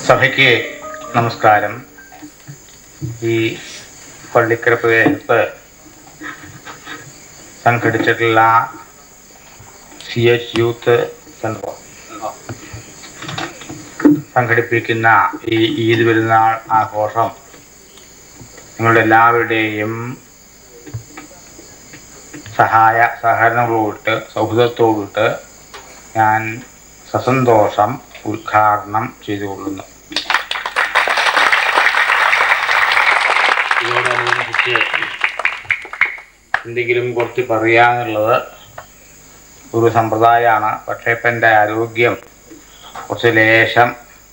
സഭയ്ക്ക് നമസ്കാരം ഈ പള്ളിക്കര പ്രദേശത്ത് സംഘടിച്ചിട്ടുള്ള സി എച്ച് യൂത്ത് സെൻറ്റർ സംഘടിപ്പിക്കുന്ന ഈ ഈദ് പെരുന്നാൾ ആഘോഷം നിങ്ങളുടെ എല്ലാവരുടെയും സഹായ സഹകരണങ്ങളോട്ട് സൗഹൃദത്തോടിട്ട് ഞാൻ സസന്തോഷം ഉദ്ഘാടനം ചെയ്തുകൊള്ളുന്നു ഇതിനോടനുബന്ധിച്ച് എന്തെങ്കിലും കുറച്ച് പറയാന്നുള്ളത് ഒരു സമ്പ്രദായമാണ് പക്ഷേ ഇപ്പം എൻ്റെ ആരോഗ്യം കുറച്ച് ലേശം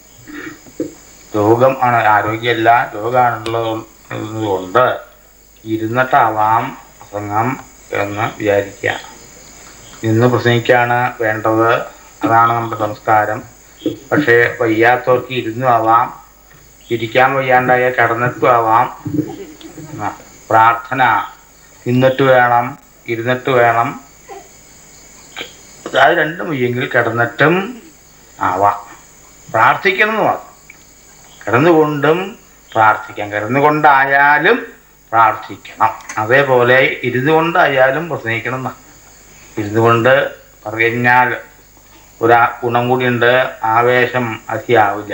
രോഗം ആണ് ആരോഗ്യമല്ല രോഗമാണുള്ളത് കൊണ്ട് ഇരുന്നിട്ടാവാം പ്രസംഗം എന്ന് വിചാരിക്കുക ഇന്ന് പ്രസംഗിക്കാണ് വേണ്ടത് അതാണ് നമ്മുടെ സംസ്കാരം പക്ഷേ വയ്യാത്തവർക്ക് ഇരുന്നും ആവാം ഇരിക്കാൻ വയ്യാണ്ടായ കിടന്നിട്ടും ആവാം ആ, പ്രാർത്ഥന നിന്നിട്ട് വേണം ഇരുന്നിട്ട് വേണം അത് രണ്ടും വയ്യെങ്കിൽ കിടന്നിട്ടും ആവാം പ്രാർത്ഥിക്കണം മാത്രം കിടന്നുകൊണ്ടും പ്രാർത്ഥിക്കാം കിടന്നുകൊണ്ടായാലും പ്രാർത്ഥിക്കണം അതേപോലെ ഇരുന്നു കൊണ്ടായാലും പ്രസംഗിക്കണം എന്നാ ഇരുന്നു കൊണ്ട് പറഞ്ഞാൽ ഒരു ഗുണം കൂടിയുണ്ട് ആവേശം അധികമാവില്ല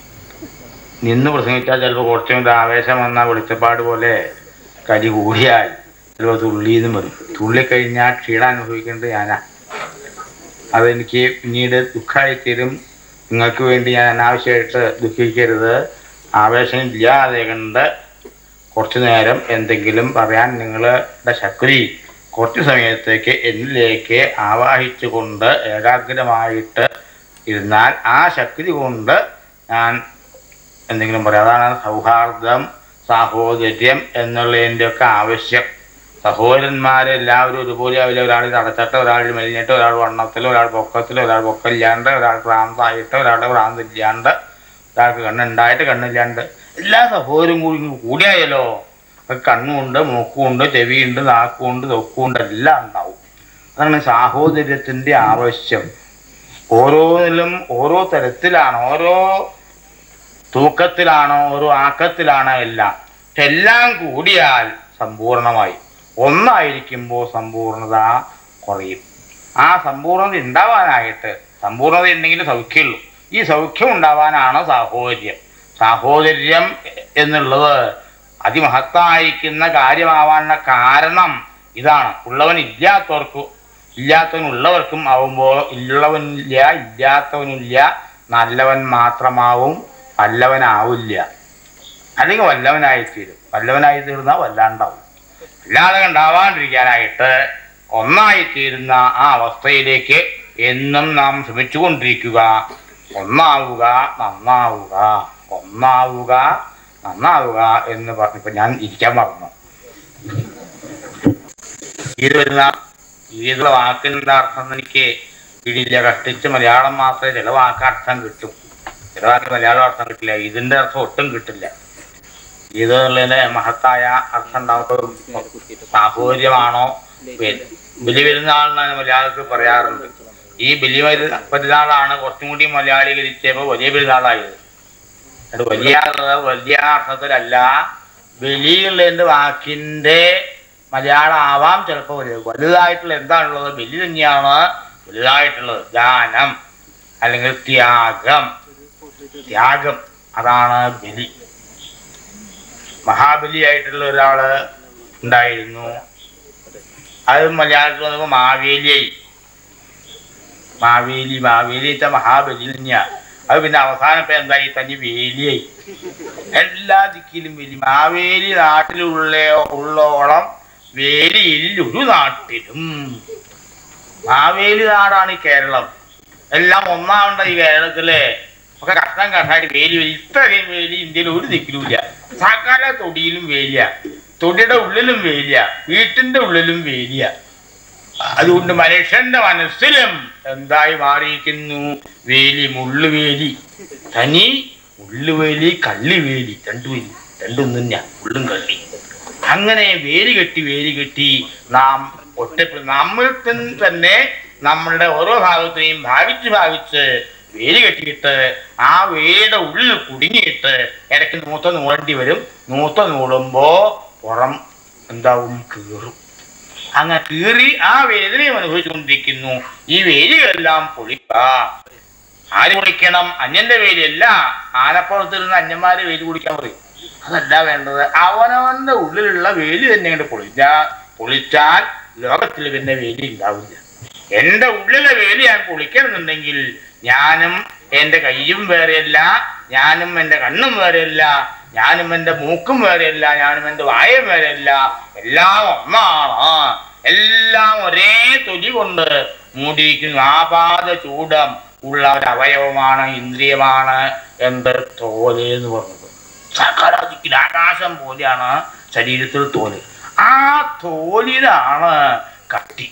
നിന്ന് പ്രസംഗിച്ചാൽ ചിലപ്പോൾ കുറച്ചും കൂടി ആവേശം വന്നാൽ വെളിച്ചപ്പാട് പോലെ കരി കൂടിയാൽ ചിലപ്പോൾ തുള്ളിന്നും വരും തുള്ളിക്കഴിഞ്ഞാൽ ക്ഷീണം അനുഭവിക്കേണ്ടത് ഞാനാ അതെനിക്ക് പിന്നീട് ദുഃഖമായിത്തീരും നിങ്ങൾക്ക് വേണ്ടി ഞാൻ അനാവശ്യമായിട്ട് ദുഃഖിക്കരുത് ആവേശം ഇല്ലാതെ കണ്ട് കുറച്ചു നേരം എന്തെങ്കിലും പറയാൻ നിങ്ങളുടെ ശക്തി കുറച്ച് സമയത്തേക്ക് എന്നിലേക്ക് ആവാഹിച്ചുകൊണ്ട് ഏകാഗ്രമായിട്ട് ഇരുന്നാൽ ആ ശക്തി കൊണ്ട് ഞാൻ എന്തെങ്കിലും പറയാം അതാണ് സൗഹാർദ്ദം സാഹോദര്യം എന്നുള്ളതിൻ്റെയൊക്കെ ആവശ്യം സഹോദരന്മാരെല്ലാവരും ഒരുപോലെ ആവില്ല ഒരാൾ തടച്ചട്ട് ഒരാൾ മെലിഞ്ഞിട്ട് ഒരാൾ വണ്ണത്തിൽ ഒരാൾ പൊക്കത്തിൽ ഒരാൾ പൊക്കമില്ലാണ്ട് ഒരാൾ ഭ്രാന്തായിട്ട് ഒരാളുടെ ഭ്രാന്തില്ലാണ്ട് ഒരാൾക്ക് കണ്ണുണ്ടായിട്ട് കണ്ണില്ലാണ്ട് എല്ലാ സഹോദരും കൂടി കൂടിയായല്ലോ അത് കണ്ണുണ്ട് മൂക്കുണ്ട് ചെവിയുണ്ട് നാക്കുണ്ട് തൊക്കുണ്ട് എല്ലാം ഉണ്ടാവും അതാണ് സാഹോദര്യത്തിൻ്റെ ആവശ്യം ഓരോന്നിലും ഓരോ തരത്തിലാണ് ഓരോ തൂക്കത്തിലാണോ ഓരോ ആക്കത്തിലാണോ എല്ലാം പക്ഷെ എല്ലാം കൂടിയാൽ സമ്പൂർണമായി ഒന്നായിരിക്കുമ്പോൾ സമ്പൂർണത കുറയും ആ സമ്പൂർണത ഉണ്ടാവാനായിട്ട് സമ്പൂർണത ഉണ്ടെങ്കിൽ സൗഖ്യമുള്ളൂ ഈ സൗഖ്യം ഉണ്ടാവാനാണ് സാഹോദര്യം സാഹോദര്യം എന്നുള്ളത് അതിമഹത്തായിരിക്കുന്ന കാര്യമാവാനുള്ള കാരണം ഇതാണ് ഉള്ളവൻ ഇല്ലാത്തവർക്ക് ഇല്ലാത്തവനുള്ളവർക്കും ആവുമ്പോൾ ഉള്ളവനില്ല ഇല്ലാത്തവനില്ല നല്ലവൻ മാത്രമാവും വല്ലവനാവില്ല അല്ലെങ്കിൽ വല്ലവനായിത്തീരും വല്ലവനായി തീർന്നാൽ വല്ലാണ്ടാവും അല്ലാതെ ഉണ്ടാവാണ്ടിരിക്കാനായിട്ട് ഒന്നായിത്തീരുന്ന ആ അവസ്ഥയിലേക്ക് എന്നും നാം ശ്രമിച്ചുകൊണ്ടിരിക്കുക ഒന്നാവുക നന്നാവുക ഒന്നാവുക നന്നാവുക എന്ന് പറഞ്ഞപ്പോൾ ഞാൻ ഇരിക്കാൻ മറന്നു ഇത് വരുന്ന ഈതുള്ള വാക്കിൻ്റെ അർത്ഥം എനിക്ക് പിടിയില്ല കഷ്ടിച്ച് മലയാളം മാത്രമേ ചില വാക്ക് അർത്ഥം കിട്ടും ചില വാക്ക് മലയാളം അർത്ഥം കിട്ടില്ല ഇതിന്റെ അർത്ഥം ഒട്ടും കിട്ടില്ല ഇത് എന്നുള്ളതിന് മഹത്തായ അർത്ഥം ഉണ്ടാവുന്നത് സാഹോര്യമാണോ ബലി പെരുന്നാളെന്നാണ് മലയാളത്തിൽ പറയാറുണ്ട് ഈ ബലി പെരു- പെരുന്നാളാണ് കുറച്ചും കൂടി മലയാളീകരിച്ചപ്പോൾ വലിയ പെരുന്നാളായത് അത് വലിയ വലിയ അർത്ഥത്തിലല്ല ബലിയുള്ളതിന്റെ വാക്കിന്റെ മലയാളം ആവാം ചിലപ്പോൾ വലുത് വലുതായിട്ടുള്ള എന്താണുള്ളത് ബലി തന്നെയാണ് വലുതായിട്ടുള്ളത് ദാനം അല്ലെങ്കിൽ ത്യാഗം ത്യാഗം അതാണ് ബലി മഹാബലിയായിട്ടുള്ള ഒരാള് ഉണ്ടായിരുന്നു അത് മലയാളത്തിൽ വന്നപ്പോൾ മാവേലിയായി മാവേലി മാവേലി വെച്ചാൽ മഹാബലി തന്നെയാ അത് പിന്നെ അവസാനം ഇപ്പൊ എന്തായി തന്നെ വേലിയായി എല്ലാ ദിക്കിലും വേലി മാവേലി നാട്ടിലുള്ള ഉള്ളോളം വേലിയിൽ ഒരു നാട്ടിലും മാവേലി നാടാണ് ഈ കേരളം എല്ലാം ഒന്നാവണ്ട ഈ കേരളത്തിലെ ഒക്കെ കഷ്ണം കഷ്ണമായിട്ട് വേലി വേലി ഇത്രയും വേലി ഇന്ത്യയിൽ ഒരു ദിക്കിലുമില്ല സകല തൊടിയിലും വേലിയ തൊടിയുടെ ഉള്ളിലും വേലിയ വീട്ടിന്റെ ഉള്ളിലും വേലിയ അതുകൊണ്ട് മനുഷ്യന്റെ മനസ്സിലും എന്തായി മാറിയിരിക്കുന്നു വേലി മുള്ളുവേലി തനി മുള്ളുവേലി കള്ളിവേലി രണ്ടു വേലി രണ്ടും തന്നെ ഉള്ളും കള്ളി അങ്ങനെ വേലി കെട്ടി വേലി കെട്ടി നാം ഒറ്റപ്പെടും നമ്മൾ തൻ- തന്നെ നമ്മളുടെ ഓരോ ഭാഗത്തെയും ഭാവിച്ച് ഭാവിച്ച് വേലി കെട്ടിയിട്ട് ആ വേലിയുടെ ഉള്ളിൽ കുടുങ്ങിയിട്ട് ഇടയ്ക്ക് നൂത്ത നൂടേണ്ടി വരും നൂത്ത നൂടുമ്പോ പുറം എന്താവും കീറും അങ്ങനെ കീറി ആ വേദനയും അനുഭവിച്ചുകൊണ്ടിരിക്കുന്നു ഈ വേലികളെല്ലാം പൊളിക്ക ആര് പൊളിക്കണം അന്യന്റെ വേലിയല്ല ആനപ്പുറത്തിരുന്ന് അന്യന്മാര് വേലി കുടിക്കാൻ പറയും അതല്ല വേണ്ടത് അവനവന്റെ ഉള്ളിലുള്ള വേലി തന്നെ അങ്ങോട്ട് പൊളിച്ചാ പൊളിച്ചാൽ ലോകത്തിൽ പിന്നെ വേലി ഉണ്ടാവില്ല എന്റെ ഉള്ളിലെ വേലി ഞാൻ പൊളിക്കണമെന്നുണ്ടെങ്കിൽ ഞാനും എന്റെ കയ്യും വേറെയല്ല ഞാനും എന്റെ കണ്ണും വേറെയല്ല ഞാനും എന്റെ മൂക്കും വേറെയല്ല ഞാനും എന്റെ വായും വേറെയല്ല എല്ലാം ഒന്നാണ് എല്ലാം ഒരേ തൊലി കൊണ്ട് മൂടിയിരിക്കുന്നു ആപാത ചൂടം ഉള്ള ഒരു അവയവമാണ് ഇന്ദ്രിയമാണ് എന്ത് തോല് എന്ന് പറഞ്ഞത് സകലദിക്കിൽ ആകാശം പോലെയാണ് ശരീരത്തിൽ തോല് ആ തോലിനാണ് കട്ടി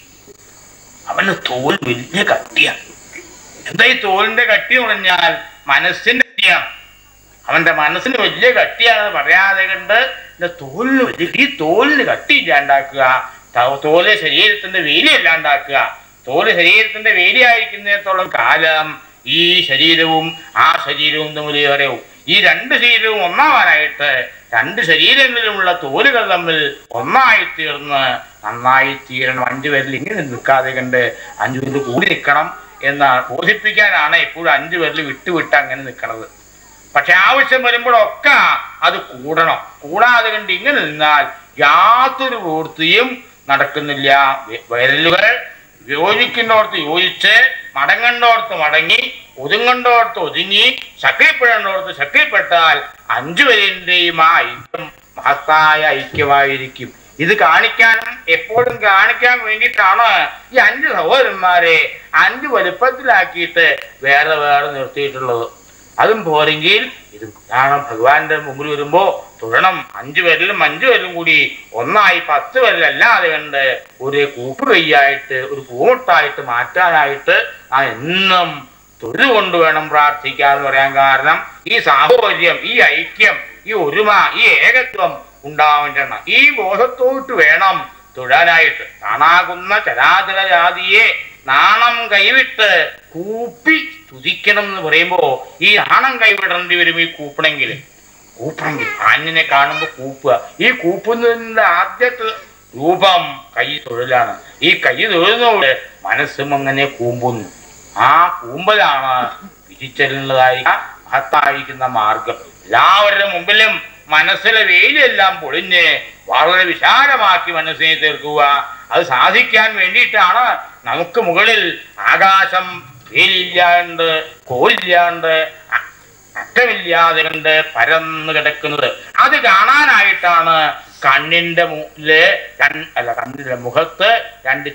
അവന് തോൽ വലിയ കട്ടിയാണ് എന്താ ഈ തോലിന്റെ കട്ടി എന്ന് പറഞ്ഞാൽ മനസ്സിന്റെ കട്ടിയാണ് അവന്റെ മനസ്സിന് വലിയ കട്ടിയാണെന്ന് പറയാതെ കണ്ട് ഇതിന്റെ തോലിന് വലിയ ഈ തോലിന് കട്ടി ഇല്ലാണ്ടാക്കുക ത- തോല് ശരീരത്തിന്റെ വേലി അല്ലാണ്ടാക്കുക തോല് ശരീരത്തിന്റെ വേലിയായിരിക്കുന്നിടത്തോളം കാലം ഈ ശരീരവും ആ ശരീരവും തമ്മിൽ ഏറെയും ഈ രണ്ട് ശരീരവും ഒന്നാവാനായിട്ട് രണ്ട് ശരീരങ്ങളിലുമുള്ള തോലുകൾ തമ്മിൽ ഒന്നായി തീർന്ന് നന്നായി തീരണം അഞ്ചു പേരിൽ ഇങ്ങനെ നിൽക്കാതെ കണ്ട് അഞ്ചു പേരിൽ കൂടി നിൽക്കണം എന്ന് ബോധിപ്പിക്കാനാണ് എപ്പോഴും അഞ്ചു പേരിൽ വിട്ടുവിട്ട് അങ്ങനെ നിൽക്കുന്നത് പക്ഷെ ആവശ്യം വരുമ്പോഴൊക്കെ അത് കൂടണം കൂടാതെ കണ്ട് ഇങ്ങനെ നിന്നാൽ യാതൊരു പൂർത്തിയും നടക്കുന്നില്ല വെ- വിരലുകൾ യോജിക്കുന്നിടത്ത് യോജിച്ച് മടങ്ങേണ്ടോടത്ത് മടങ്ങി ഒതുങ്ങേണ്ടോടത്ത് ഒതുങ്ങി ശക്തിപ്പെടേണ്ടോടത്ത് ശക്തിപ്പെട്ടാൽ അഞ്ചു പേരിന്റെയും ആ ഐക്യം മഹത്തായ ഐക്യമായിരിക്കും ഇത് കാണിക്കാനും എപ്പോഴും കാണിക്കാൻ വേണ്ടിയിട്ടാണ് ഈ അഞ്ച് സഹോദരന്മാരെ അഞ്ച് വലുപ്പത്തിലാക്കിയിട്ട് വേറെ വേറെ നിർത്തിയിട്ടുള്ളത് അതും പോരെങ്കിൽ ഇത് കാരണം ഭഗവാന്റെ മുമ്പിൽ വരുമ്പോ തൊഴണം അഞ്ചു പേരിലും അഞ്ചു പേരിലും കൂടി ഒന്നായി പത്ത് പേരിലല്ലാതെ കണ്ട് ഒരു കൂട്ടുകൈയായിട്ട് ഒരു പൂമുട്ടായിട്ട് മാറ്റാനായിട്ട് ആ എന്നും തൊഴുകൊണ്ട് വേണം പ്രാർത്ഥിക്കാൻ എന്ന് പറയാൻ കാരണം ഈ സാഹോദര്യം ഈ ഐക്യം ഈ ഒരുമ ഈ ഏകത്വം ഉണ്ടാവേണ്ടണം ഈ ബോധത്തോട്ട് വേണം തൊഴാനായിട്ട് കാണാകുന്ന ചരാചര ജാതിയെ നാണം കൈവിട്ട് കൂപ്പി സ്തുതിക്കണം എന്ന് പറയുമ്പോ ഈ നാണം കൈവിടേണ്ടി വരും ഈ കൂപ്പണമെങ്കിൽ കൂപ്പണമെങ്കിൽ ആഞ്ഞിനെ കാണുമ്പോ കൂപ്പുക ഈ കൂപ്പുന്നതിന്റെ ആദ്യത്തെ രൂപം കൈ തൊഴിലാണ് ഈ കൈ തൊഴുന്നതോട് മനസ്സും അങ്ങനെ കൂമ്പുന്നു ആ കൂമ്പലാണ് വിധിച്ചെല്ലുന്നതായി മഹത്തായിരിക്കുന്ന മാർഗം എല്ലാവരുടെ മുമ്പിലും മനസ്സിലെ വെയിലെല്ലാം പൊളിഞ്ഞ് വളരെ വിശാലമാക്കി മനസ്സിനെ തീർക്കുക അത് സാധിക്കാൻ വേണ്ടിയിട്ടാണ് നമുക്ക് മുകളിൽ ആകാശം വെയിലില്ലാണ്ട് കോലില്ലാണ്ട് അ- അറ്റമില്ലാതെ കണ്ട് പരന്ന് കിടക്കുന്നത് അത് കാണാനായിട്ടാണ് കണ്ണിന്റെ മുന്നില് രൺ- അല്ല കണ്ണിന്റെ മുഖത്ത് രണ്ട്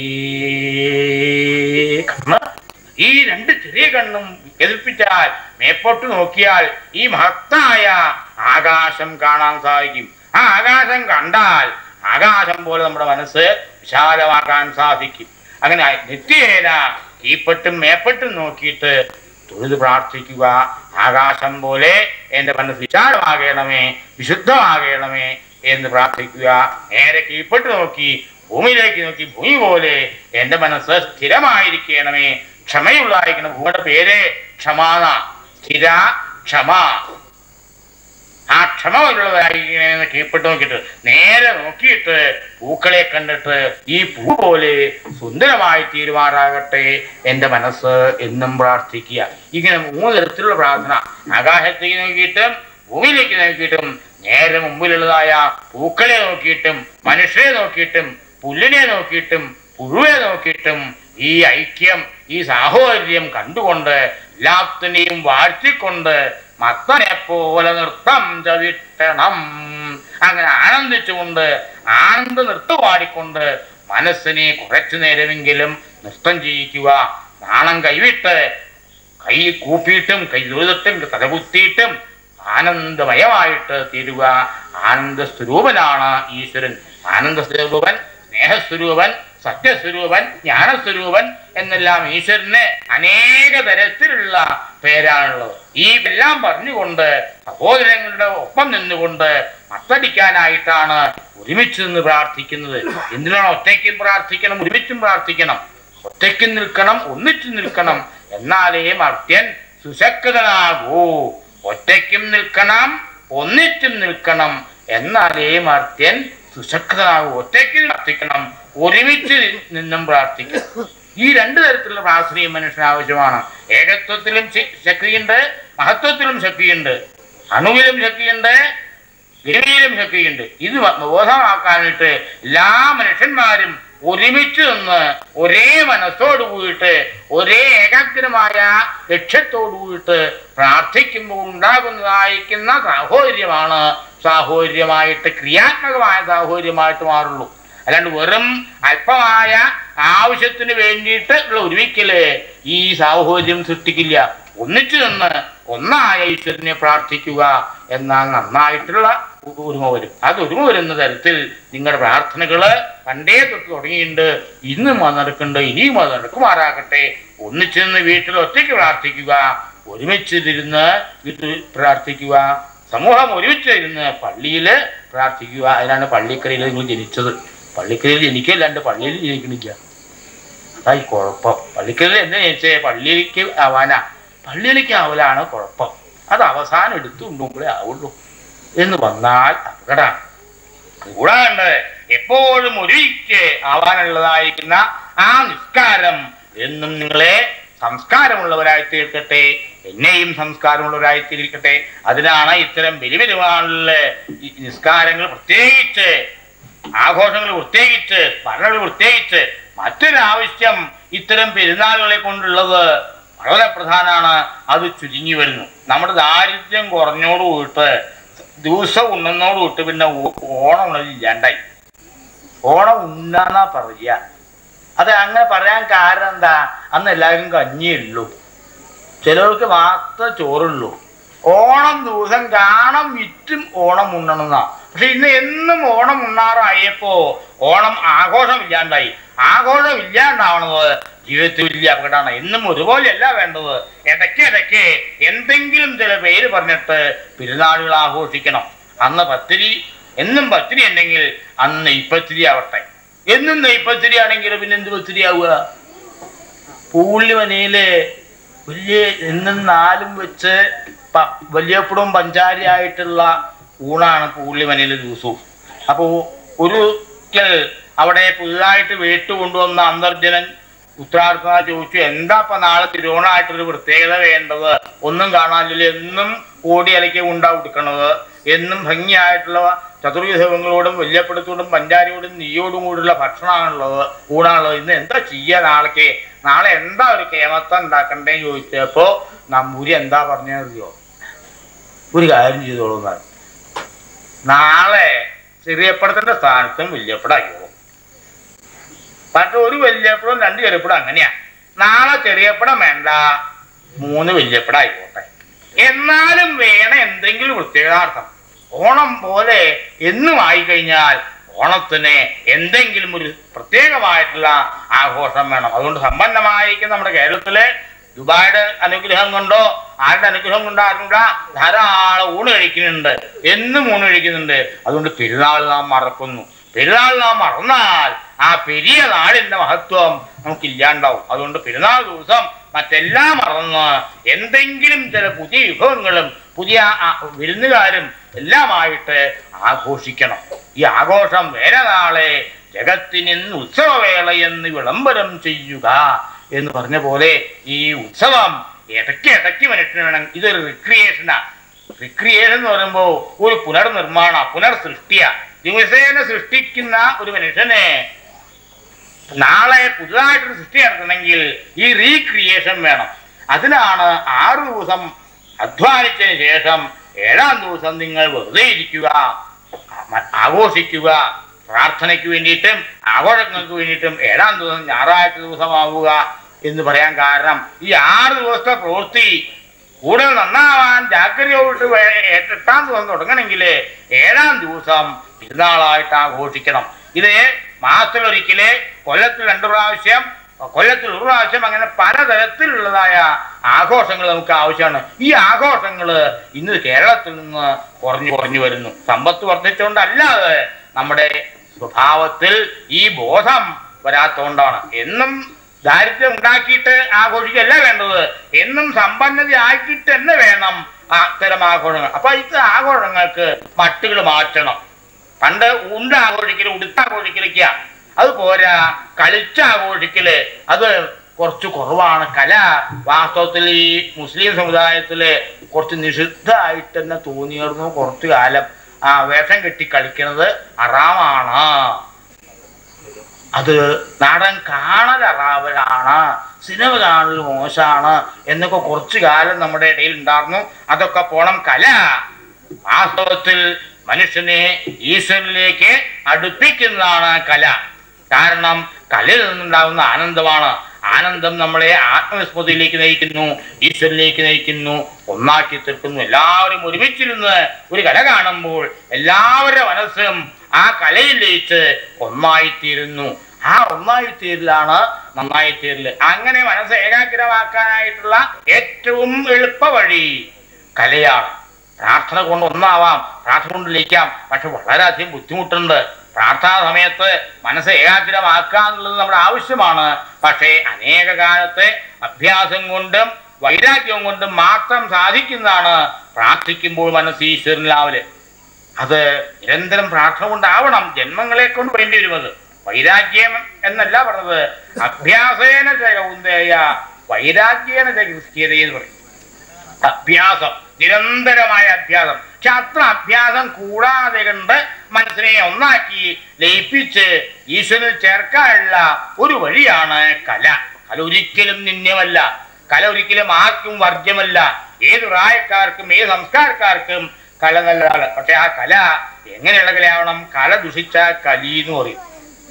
ചെറിയ കണ്ണ് ഈ രണ്ട് ചെറിയ കണ്ണും എതിർപ്പിച്ചാൽ മേപ്പോട്ട് നോക്കിയാൽ ഈ മഹത്തായ ആകാശം കാണാൻ സാധിക്കും ആ ആകാശം കണ്ടാൽ ആകാശം പോലെ നമ്മുടെ മനസ്സ് വിശാലമാക്കാൻ സാധിക്കും അങ്ങനെ നിത്യേന കീപ്പട്ടും മേപ്പട്ടും നോക്കിയിട്ട് തൊഴുത് പ്രാർത്ഥിക്കുക ആകാശം പോലെ എൻ്റെ മനസ്സ് വിശാലമാകണമേ വിശുദ്ധമാകണമേ എന്ന് പ്രാർത്ഥിക്കുക നേരെ കീഴ്പ്പെട്ട് നോക്കി ഭൂമിയിലേക്ക് നോക്കി ഭൂമി പോലെ എൻ്റെ മനസ്സ് സ്ഥിരമായിരിക്കണമേ ക്ഷമയുള്ളതായിരിക്കണം ഭൂമിയുടെ പേര് ക്ഷമാന സ്ഥിര ക്ഷമ ആ ക്ഷമ ഉള്ളതായിരിക്കണമെന്ന് കീഴ്പ്പെട്ട് നോക്കിയിട്ട് നേരെ നോക്കിയിട്ട് പൂക്കളെ കണ്ടിട്ട് ഈ പൂ പോലെ സുന്ദരമായി തീരുമാറാകട്ടെ എൻ്റെ മനസ്സ് എന്നും പ്രാർത്ഥിക്കുക ഇങ്ങനെ മൂന്ന് തരത്തിലുള്ള പ്രാർത്ഥന ആകാശത്തേക്ക് നോക്കിയിട്ടും ഭൂമിയിലേക്ക് നോക്കിയിട്ടും നേരെ മുമ്പിലുള്ളതായ പൂക്കളെ നോക്കിയിട്ടും മനുഷ്യരെ നോക്കിയിട്ടും പുല്ലിനെ നോക്കിയിട്ടും പുഴുവെ നോക്കിയിട്ടും ഈ ഐക്യം ഈ സാഹോദര്യം കണ്ടുകൊണ്ട് എല്ലാത്തിനെയും വാഴ്ത്തിക്കൊണ്ട് മത്തനെ പോലെ നൃത്തം ചവിട്ടണം അങ്ങനെ ആനന്ദിച്ചുകൊണ്ട് ആനന്ദ നൃത്തം പാടിക്കൊണ്ട് മനസ്സിനെ കുറച്ചു നേരമെങ്കിലും നൃത്തം ചെയ്യിക്കുക നാണം കൈവിട്ട് കൈ കൂപ്പിയിട്ടും കൈ തൊഴുതിട്ടും തലകുത്തിയിട്ടും ആനന്ദമയമായിട്ട് തീരുക ആനന്ദ സ്വരൂപനാണ് ഈശ്വരൻ ആനന്ദ സ്വരൂപൻ സ്നേഹസ്വരൂപൻ സത്യസ്വരൂപൻ ജ്ഞാനസ്വരൂപൻ എന്നെല്ലാം ഈശ്വരന് അനേക തരത്തിലുള്ള പേരാണുള്ളത് ഈ എല്ലാം പറഞ്ഞുകൊണ്ട് സഹോദരങ്ങളുടെ ഒപ്പം നിന്നുകൊണ്ട് മത്തടിക്കാനായിട്ടാണ് ഒരുമിച്ച് നിന്ന് പ്രാർത്ഥിക്കുന്നത് എന്തിനാണ് ഒറ്റയ്ക്കും പ്രാർത്ഥിക്കണം ഒരുമിച്ചും പ്രാർത്ഥിക്കണം ഒറ്റയ്ക്ക് നിൽക്കണം ഒന്നിച്ചു നിൽക്കണം എന്നാലേ മർത്യൻ സുശക്തനാകൂ ഒറ്റയ്ക്കും നിൽക്കണം ഒന്നിച്ചും നിൽക്കണം എന്നാലേ മർത്യൻ സുശക്തനാകൂ ഒറ്റയ്ക്ക് പ്രാർത്ഥിക്കണം ഒരുമിച്ച് നിന്നും പ്രാർത്ഥിക്കണം ഈ രണ്ടു തരത്തിലുള്ള പ്രാർത്ഥനയും മനുഷ്യന് ആവശ്യമാണ് ഏകത്വത്തിലും ശ- ശക്തിയുണ്ട് മഹത്വത്തിലും ശക്തിയുണ്ട് അണുവിലും ശക്തിയുണ്ട് ഗിരിയിലും ശക്തിയുണ്ട് ഇത് വ- ബോധമാക്കാനായിട്ട് എല്ലാ മനുഷ്യന്മാരും ഒരുമിച്ച് നിന്ന് ഒരേ മനസ്സോട് കൂടിയിട്ട് ഒരേ ഏകാഗ്രമായ ലക്ഷ്യത്തോടു കൂടിയിട്ട് പ്രാർത്ഥിക്കുമ്പോൾ ഉണ്ടാകുന്നതായിരിക്കുന്ന സാഹോദര്യമാണ് സാഹോദര്യമായിട്ട് ക്രിയാത്മകമായ സാഹോദര്യമായിട്ട് മാറുള്ളൂ അല്ലാണ്ട് വെറും അല്പമായ ആവശ്യത്തിന് വേണ്ടിയിട്ട് ഉള്ള ഒരുമിക്കല് ഈ സാഹോദര്യം സൃഷ്ടിക്കില്ല ഒന്നിച്ചു നിന്ന് ഒന്നായ ഈശ്വരനെ പ്രാർത്ഥിക്കുക എന്നാൽ നന്നായിട്ടുള്ള ഒ- ഒരുമ വരും അത് ഒരുമ വരുന്ന തരത്തിൽ നിങ്ങളുടെ പ്രാർത്ഥനകള് പണ്ടേ തൊട്ട് തുടങ്ങിയിട്ടുണ്ട് ഇന്നും അത് നടക്കുന്നുണ്ട് ഇനിയും അത് നടക്കുമാറാകട്ടെ ഒന്നിച്ചു നിന്ന് വീട്ടിൽ ഒറ്റയ്ക്ക് പ്രാർത്ഥിക്കുക ഒരുമിച്ചിരുന്ന് വീട്ടിൽ പ്രാർത്ഥിക്കുക സമൂഹം ഒരുമിച്ചിരുന്ന് പള്ളിയിൽ പ്രാർത്ഥിക്കുക അതിനാണ് പള്ളിക്കരയിൽ നിങ്ങൾ ജനിച്ചത് പള്ളിക്കരയിൽ ജനിക്കല്ലാണ്ട് പള്ളിയിൽ ജനിക്കണില്ല അതായി കുഴപ്പം പള്ളിക്കരയിൽ എന്താ ജനിച്ചേ പള്ളിയിലേക്ക് ആവാനാ പള്ളിയിലേക്ക് ആവലാണ് കുഴപ്പം അത് അവസാനം എടുത്തു കൊണ്ടുപോകുമ്പോഴേ ആവുള്ളൂ എന്ന് വന്നാൽ അപകടമാണ് കൂടാണ്ട് എപ്പോഴും ഒരുമിച്ച് ആവാനുള്ളതായിരിക്കുന്ന ആ നിസ്കാരം എന്നും നിങ്ങളെ സംസ്കാരമുള്ളവരായി തീർക്കട്ടെ എന്നെയും സംസ്കാരമുള്ളവരായി തീർക്കട്ടെ അതിനാണ് ഇത്തരം ബലിപെരുമാളില് ഈ നിസ്കാരങ്ങൾ പ്രത്യേകിച്ച് ആഘോഷങ്ങൾ പ്രത്യേകിച്ച് സ്മരണകൾ പ്രത്യേകിച്ച് മറ്റൊരാവശ്യം ഇത്തരം പെരുന്നാളുകളെ കൊണ്ടുള്ളത് വളരെ പ്രധാനമാണ് അത് ചുരുങ്ങി വരുന്നു നമ്മുടെ ദാരിദ്ര്യം കുറഞ്ഞോട് കൂട്ട് ദിവസം ഉണ്ണുന്നോട് കൂട്ട് പിന്നെ ഓ- ഓണം ഉണലില്ലാണ്ടായി ഓണം ഉണ്ണാന്നാ പറയുക അത് അങ്ങനെ പറയാൻ കാരണം എന്താ അന്ന് എല്ലാവരും കഞ്ഞിയേ ഉള്ളൂ ചിലർക്ക് മാത്രമേ ചോറുള്ളൂ ഓണം ദിവസം കാണാൻ വിറ്റും ഓണം ഉണ്ണണമെന്നാ പക്ഷെ ഇന്ന് എന്നും ഓണം ഉണ്ണാറായപ്പോ ഓണം ആഘോഷം ഇല്ലാണ്ടായി ആഘോഷം ഇല്ലാണ്ടാവണത് ജീവിതത്തിൽ വലിയ അപകടമാണ് എന്നും ഒരുപോലെയല്ല വേണ്ടത് ഇടയ്ക്ക് ഇടയ്ക്ക് എന്തെങ്കിലും ചില പേര് പറഞ്ഞിട്ട് പെരുന്നാളുകൾ ആഘോഷിക്കണം അന്ന് പത്തിരി എന്നും പത്തിരി ഉണ്ടെങ്കിൽ അന്ന് നെയ്പ്പത്തിരി ആവട്ടെ എന്നും നെയ്പ്പത്തിരി ആണെങ്കിൽ പിന്നെ എന്ത് പത്തിരി ആവുക പൂള്ളിമനയില് വലിയ എന്നും നാലും വെച്ച് പ- വലിയപ്പുടവും പഞ്ചാരിയായിട്ടുള്ള ഊണാണ് പൂള്ളിമനയിലെ ദിവസവും അപ്പോൾ ഒരു ഒരിക്കൽ അവിടെ പുതുതായിട്ട് വീട്ടു കൊണ്ടുവന്ന അന്തർജനൻ ഉത്തരാർത്ഥന ചോദിച്ചു എന്താ ഇപ്പൊ നാളെ തിരുവോണമായിട്ടൊരു പ്രത്യേകത വേണ്ടത് ഒന്നും കാണാനില്ല എന്നും ഓടി അലക്കി ഉണ്ടാ കൊടുക്കണത് എന്നും ഭംഗിയായിട്ടുള്ള ചതുർവിധവങ്ങളോടും വല്യപ്പെടുത്തോടും പഞ്ചാരിയോടും നെയ്യോടും കൂടിയുള്ള ഭക്ഷണമാണുള്ളത് ഊണാണുള്ളത് ഇന്ന് എന്താ ചെയ്യുക നാളേക്ക് നാളെ എന്താ ഒരു കേമത്തം ഉണ്ടാക്കണ്ടേന്ന് ചോദിച്ചപ്പോ നമ്പൂരി എന്താ പറഞ്ഞറിയോ ഒരു കാര്യം ചെയ്തോളൂ എന്നാണ് നാളെ ചെറിയപ്പടത്തിന്റെ സ്ഥാനത്തും വല്യപ്പടാക്കിയോളും പക്ഷെ ഒരു വല്യപ്പടം രണ്ട് ചെറിയപ്പടം അങ്ങനെയാ നാളെ ചെറിയപ്പടം വേണ്ട മൂന്ന് വല്യപ്പടം ആയിക്കോട്ടെ എന്നാലും വേണം എന്തെങ്കിലും പ്രത്യേകതാർത്ഥം ഓണം പോലെ എന്നും ആയിക്കഴിഞ്ഞാൽ ഓണത്തിന് എന്തെങ്കിലും ഒരു പ്രത്യേകമായിട്ടുള്ള ആഘോഷം വേണം അതുകൊണ്ട് സമ്പന്നമായിരിക്കും നമ്മുടെ കേരളത്തിലെ ദുബായുടെ അനുഗ്രഹം കൊണ്ടോ ആരുടെ അനുഗ്രഹം കൊണ്ടോ അറിഞ്ഞൂടാ ധാരാളം ഊണ് കഴിക്കുന്നുണ്ട് എന്നും ഊണ് കഴിക്കുന്നുണ്ട് അതുകൊണ്ട് പെരുന്നാൾ നാം മറക്കുന്നു പെരുന്നാൾ നാം മറന്നാൽ ആ പെരിയ നാടിന്റെ മഹത്വം നമുക്ക് ഇല്ലാണ്ടാവും അതുകൊണ്ട് പെരുന്നാൾ ദിവസം മറ്റെല്ലാം മറന്ന് എന്തെങ്കിലും ചില പുതിയ വിഭവങ്ങളും പുതിയ ആ വിരുന്നുകാരും എല്ലാമായിട്ട് ആഘോഷിക്കണം ഈ ആഘോഷം വേറെ നാളെ ജഗത്തിനിന്ന് ഉത്സവവേളയെന്ന് വിളംബരം ചെയ്യുക എന്ന് പറഞ്ഞ പോലെ ഈ ഉത്സവം ഇടയ്ക്ക് ഇടയ്ക്ക് മനുഷ്യന് വേണം ഇതൊരു റിക്രിയേഷനാ റിക്രിയേഷൻ എന്ന് പറയുമ്പോൾ ഒരു പുനർനിർമ്മാണ പുനർസൃഷ്ടിയ ദിവസേന സൃഷ്ടിക്കുന്ന ഒരു മനുഷ്യനെ നാളെ പുതുതായിട്ടൊരു സൃഷ്ടി നടത്തണമെങ്കിൽ ഈ റീക്രിയേഷൻ വേണം അതിനാണ് ആറു ദിവസം അധ്വാനിച്ചതിന് ശേഷം ഏഴാം ദിവസം നിങ്ങൾ വെറുതെ ഇരിക്കുക ആ- ആഘോഷിക്കുക പ്രാർത്ഥനയ്ക്ക് വേണ്ടിയിട്ടും ആഘോഷങ്ങൾക്ക് വേണ്ടിയിട്ടും ഏഴാം ദിവസം ഞായറാഴ്ച ദിവസമാവുക എന്ന് പറയാൻ കാരണം ഈ ആറ് ദിവസത്തെ പ്രവൃത്തി കൂടുതൽ നന്നാവാൻ ജാഗ്രതയോട്ട് വേ- എട്ടാം ദിവസം തുടങ്ങണമെങ്കിൽ ഏഴാം ദിവസം പെരുന്നാളായിട്ട് ആഘോഷിക്കണം ഇത് മാസത്തിലൊരിക്കല് കൊല്ലത്തിൽ രണ്ടു പ്രാവശ്യം കൊല്ലത്തിൽ ഒരു പ്രാവശ്യം അങ്ങനെ പലതരത്തിലുള്ളതായ ആഘോഷങ്ങൾ നമുക്ക് ആവശ്യമാണ് ഈ ആഘോഷങ്ങൾ ഇന്ന് കേരളത്തിൽ നിന്ന് കുറഞ്ഞു കുറഞ്ഞു വരുന്നു സമ്പത്ത് വർദ്ധിച്ചുകൊണ്ടല്ലാതെ നമ്മുടെ സ്വഭാവത്തിൽ ഈ ബോധം വരാത്തതുകൊണ്ടാണ് എന്നും ദാരിദ്ര്യം ഉണ്ടാക്കിയിട്ട് ആഘോഷിക്കല്ല വേണ്ടത് എന്നും സമ്പന്നത ആക്കിയിട്ട് തന്നെ വേണം അത്തരം ആഘോഷങ്ങൾ അപ്പൊ ഇത്തരം ആഘോഷങ്ങൾക്ക് മട്ടുകൾ മാറ്റണം പണ്ട് ഉണ്ട് ആഘോഷിക്കല് ഉടുത്ത് ആഘോഷിക്കലൊക്കെയ അത് പോരാ കളിച്ച് ആഘോഷിക്കല് അത് കുറച്ച് കുറവാണ് കല വാസ്തവത്തിൽ ഈ മുസ്ലിം സമുദായത്തില് കുറച്ച് നിഷിദ്ധമായിട്ട് തന്നെ തോന്നിയിരുന്നു കുറച്ചു കാലം ആ വേഷം കെട്ടി കളിക്കുന്നത് അറാമാണ് അത് നാടൻ കാണൽ അറാവലാണ് സിനിമ കാണൽ മോശമാണ് എന്നൊക്കെ കുറച്ചു കാലം നമ്മുടെ ഇടയിൽ ഉണ്ടായിരുന്നു അതൊക്കെ പോണം കല വാസ്തവത്തിൽ മനുഷ്യനെ ഈശ്വരനിലേക്ക് അടുപ്പിക്കുന്നതാണ് കല കാരണം കലയിൽ നിന്നുണ്ടാകുന്ന ആനന്ദമാണ് ആനന്ദം നമ്മളെ ആത്മവിസ്മൃതിയിലേക്ക് നയിക്കുന്നു ഈശ്വരനിലേക്ക് നയിക്കുന്നു ഒന്നാക്കി തീർക്കുന്നു എല്ലാവരും ഒരുമിച്ചിരുന്ന് ഒരു കല കാണുമ്പോൾ എല്ലാവരുടെ മനസ്സും ആ കലയിൽ ലയിച്ച് ഒന്നായിത്തീരുന്നു ആ ഒന്നായിത്തീരലാണ് നന്നായിത്തീരല് അങ്ങനെ മനസ്സ് ഏകാഗ്രമാക്കാനായിട്ടുള്ള ഏറ്റവും എളുപ്പ വഴി കലയാണ് പ്രാർത്ഥന കൊണ്ട് ഒന്നാവാം പ്രാർത്ഥന കൊണ്ട് ലയിക്കാം പക്ഷെ വളരെയധികം ബുദ്ധിമുട്ടുണ്ട് പ്രാർത്ഥനാ സമയത്ത് മനസ്സ് ഏകാഗ്രമാക്കുക എന്നുള്ളത് നമ്മുടെ ആവശ്യമാണ് പക്ഷേ അനേക കാലത്തെ അഭ്യാസം കൊണ്ടും വൈരാഗ്യം കൊണ്ടും മാത്രം സാധിക്കുന്നതാണ് പ്രാർത്ഥിക്കുമ്പോൾ മനസ്സ് ഈശ്വരനിലാവല് അത് നിരന്തരം പ്രാർത്ഥന കൊണ്ടാവണം ജന്മങ്ങളെ കൊണ്ട് വേണ്ടി വരുന്നത് വൈരാഗ്യം എന്നല്ല പറഞ്ഞത് അഭ്യാസേന ജഗൗന്ദേയ വൈരാഗ്യേന ജഗസ്കീയത എന്ന് പറയും അഭ്യാസം നിരന്തരമായ അഭ്യാസം പക്ഷെ അത്ര അഭ്യാസം കൂടാതെ കണ്ട് മനസ്സിനെ ഒന്നാക്കി ലയിപ്പിച്ച് ഈശ്വരനിൽ ചേർക്കാനുള്ള ഒരു വഴിയാണ് കല കല ഒരിക്കലും നിന്യമല്ല കല ഒരിക്കലും ആർക്കും വർജ്യമല്ല ഏത് പ്രായക്കാർക്കും ഏത് സംസ്കാരക്കാർക്കും കല നല്ലതാണ് പക്ഷെ ആ കല എങ്ങനെയുള്ള കലയാവണം കല ദുഷിച്ച കലി എന്ന് പറയും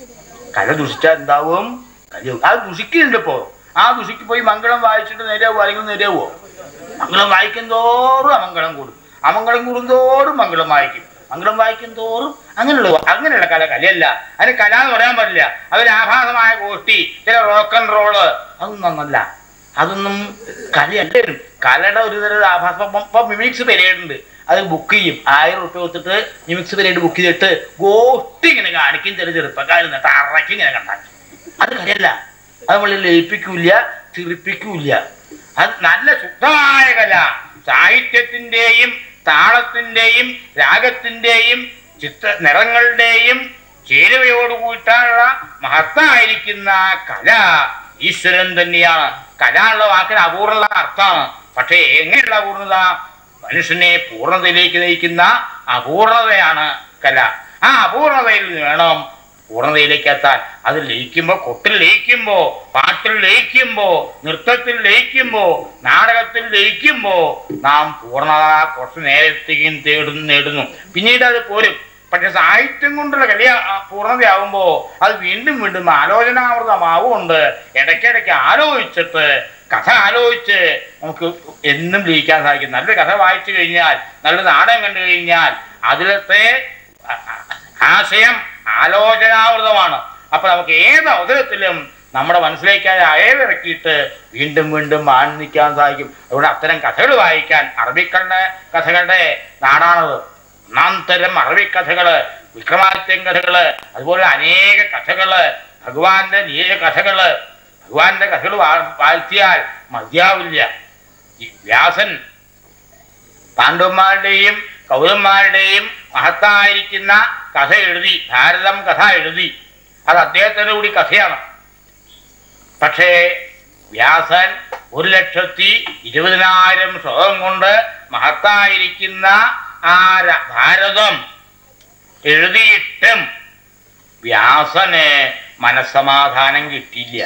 കല ദുഷിച്ചാൽ എന്താവും കലിയാവും അത് ദുഷിക്കുന്നുണ്ട് ഇപ്പോ ആ ദുഷിക്ക് പോയി മംഗളം വായിച്ചിട്ട് നേരെയാവോ അല്ലെങ്കിൽ നേരെയാവോ മംഗളം വായിക്കും തോറും അമംഗളം കൂടും അമംഗളം കൂടുന്തോറും മംഗളം വായിക്കും മംഗളം വായിക്കും തോറും അങ്ങനെയുള്ള അങ്ങനെയുള്ള കല കലയല്ല അതിന് കല എന്ന് പറയാൻ പറ്റില്ല അതൊരു ആഭാസമായ ഗോഷ്ടി ചില റോക്ക് ആൻഡ് റോള് അതൊന്നും നന്നല്ല അതൊന്നും കലയല്ലേലും കലയുടെ ഒരു തരം ആഭാസം ഇപ്പം- ഇപ്പം മിമിക്സ് പെരേഡുണ്ട് അത് ബുക്ക് ചെയ്യും ആയിരം റുപ്യ കൊടുത്തിട്ട് മിമിക്സ് പെരേഡ് ബുക്ക് ചെയ്തിട്ട് ഗോഷ്ടി ഇങ്ങനെ കാണിക്കും ചെറിയ ചെറുപ്പക്കാർ എന്നിട്ട് അറക്കി ഇങ്ങനെ കണ്ടാൽ അത് കലയല്ല അത് നമ്മളെ ലയിപ്പിക്കൂല ചിറിപ്പിക്കൂല അത് നല്ല ശുദ്ധമായ കല സാഹിത്യത്തിന്റെയും താളത്തിന്റെയും രാഗത്തിന്റെയും ചിത്ര നിറങ്ങളുടെയും ചേരുവയോടുകൂട്ടാനുള്ള മഹത്തായിരിക്കുന്ന കല ഈശ്വരൻ തന്നെയാണ് കല എന്നുള്ള വാക്കിന് അപൂർണ അർത്ഥമാണ് പക്ഷേ എങ്ങനെയുള്ള അപൂർണത മനുഷ്യനെ പൂർണ്ണതയിലേക്ക് നയിക്കുന്ന അപൂർണതയാണ് കല ആ അപൂർണതയിൽ നിന്ന് വേണം പൂർണ്ണതയിലേക്ക് എത്താൻ അത് ലയിക്കുമ്പോ കൊട്ടിൽ ലയിക്കുമ്പോ പാട്ടിൽ ലയിക്കുമ്പോ നൃത്തത്തിൽ ലയിക്കുമ്പോ നാടകത്തിൽ ലയിക്കുമ്പോ നാം പൂർണ്ണത കുറച്ച് നേരത്തേക്കും തേടുന്നു നേടുന്നു പിന്നീട് അത് പോരും പക്ഷെ സാഹിത്യം കൊണ്ടുള്ള കലിയ പൂർണ്ണതയാവുമ്പോ അത് വീണ്ടും വീണ്ടും ആലോചനാമൃതമാവുകൊണ്ട് ഇടയ്ക്കിടയ്ക്ക് ആലോചിച്ചിട്ട് കഥ ആലോചിച്ച് നമുക്ക് എന്നും ലയിക്കാൻ സാധിക്കും നല്ലൊരു കഥ വായിച്ചു കഴിഞ്ഞാൽ നല്ല നാടകം കണ്ടു കഴിഞ്ഞാൽ അതിലത്തെ ആ- ആ- ആശയം ആലോചനാമൃതമാണ് അപ്പൊ നമുക്ക് ഏത് അവസരത്തിലും നമ്മുടെ മനസ്സിലേക്ക് അത് അയവിറക്കിയിട്ട് വീണ്ടും വീണ്ടും ആനന്ദിക്കാൻ സാധിക്കും അതുകൊണ്ട് അത്തരം കഥകൾ വായിക്കാൻ അറബിക്കളുടെ കഥകളുടെ നാടാണത് ഒന്നാം തരം അറബിക്കഥകള് വിക്രമാദിത്യൻ കഥകള് അതുപോലെ അനേക കഥകള് ഭഗവാന്റെ നീല കഥകള് ഭഗവാന്റെ കഥകൾ വാ- വായിച്ചാൽ മതിയാവില്ല ഈ വ്യാസൻ പാണ്ഡവന്മാരുടെയും കൗരവന്മാരുടെയും മഹത്തായിരിക്കുന്ന കഥ എഴുതി ഭാരതം കഥ എഴുതി അത് അദ്ദേഹത്തിന്റെ കൂടി കഥയാണ് പക്ഷേ വ്യാസൻ ഒരു ലക്ഷത്തി ഇരുപതിനായിരം ശ്ലോകം കൊണ്ട് മഹത്തായിരിക്കുന്ന ആ ര- ഭാരതം എഴുതിയിട്ടും വ്യാസന് മനസ്സമാധാനം കിട്ടിയില്ല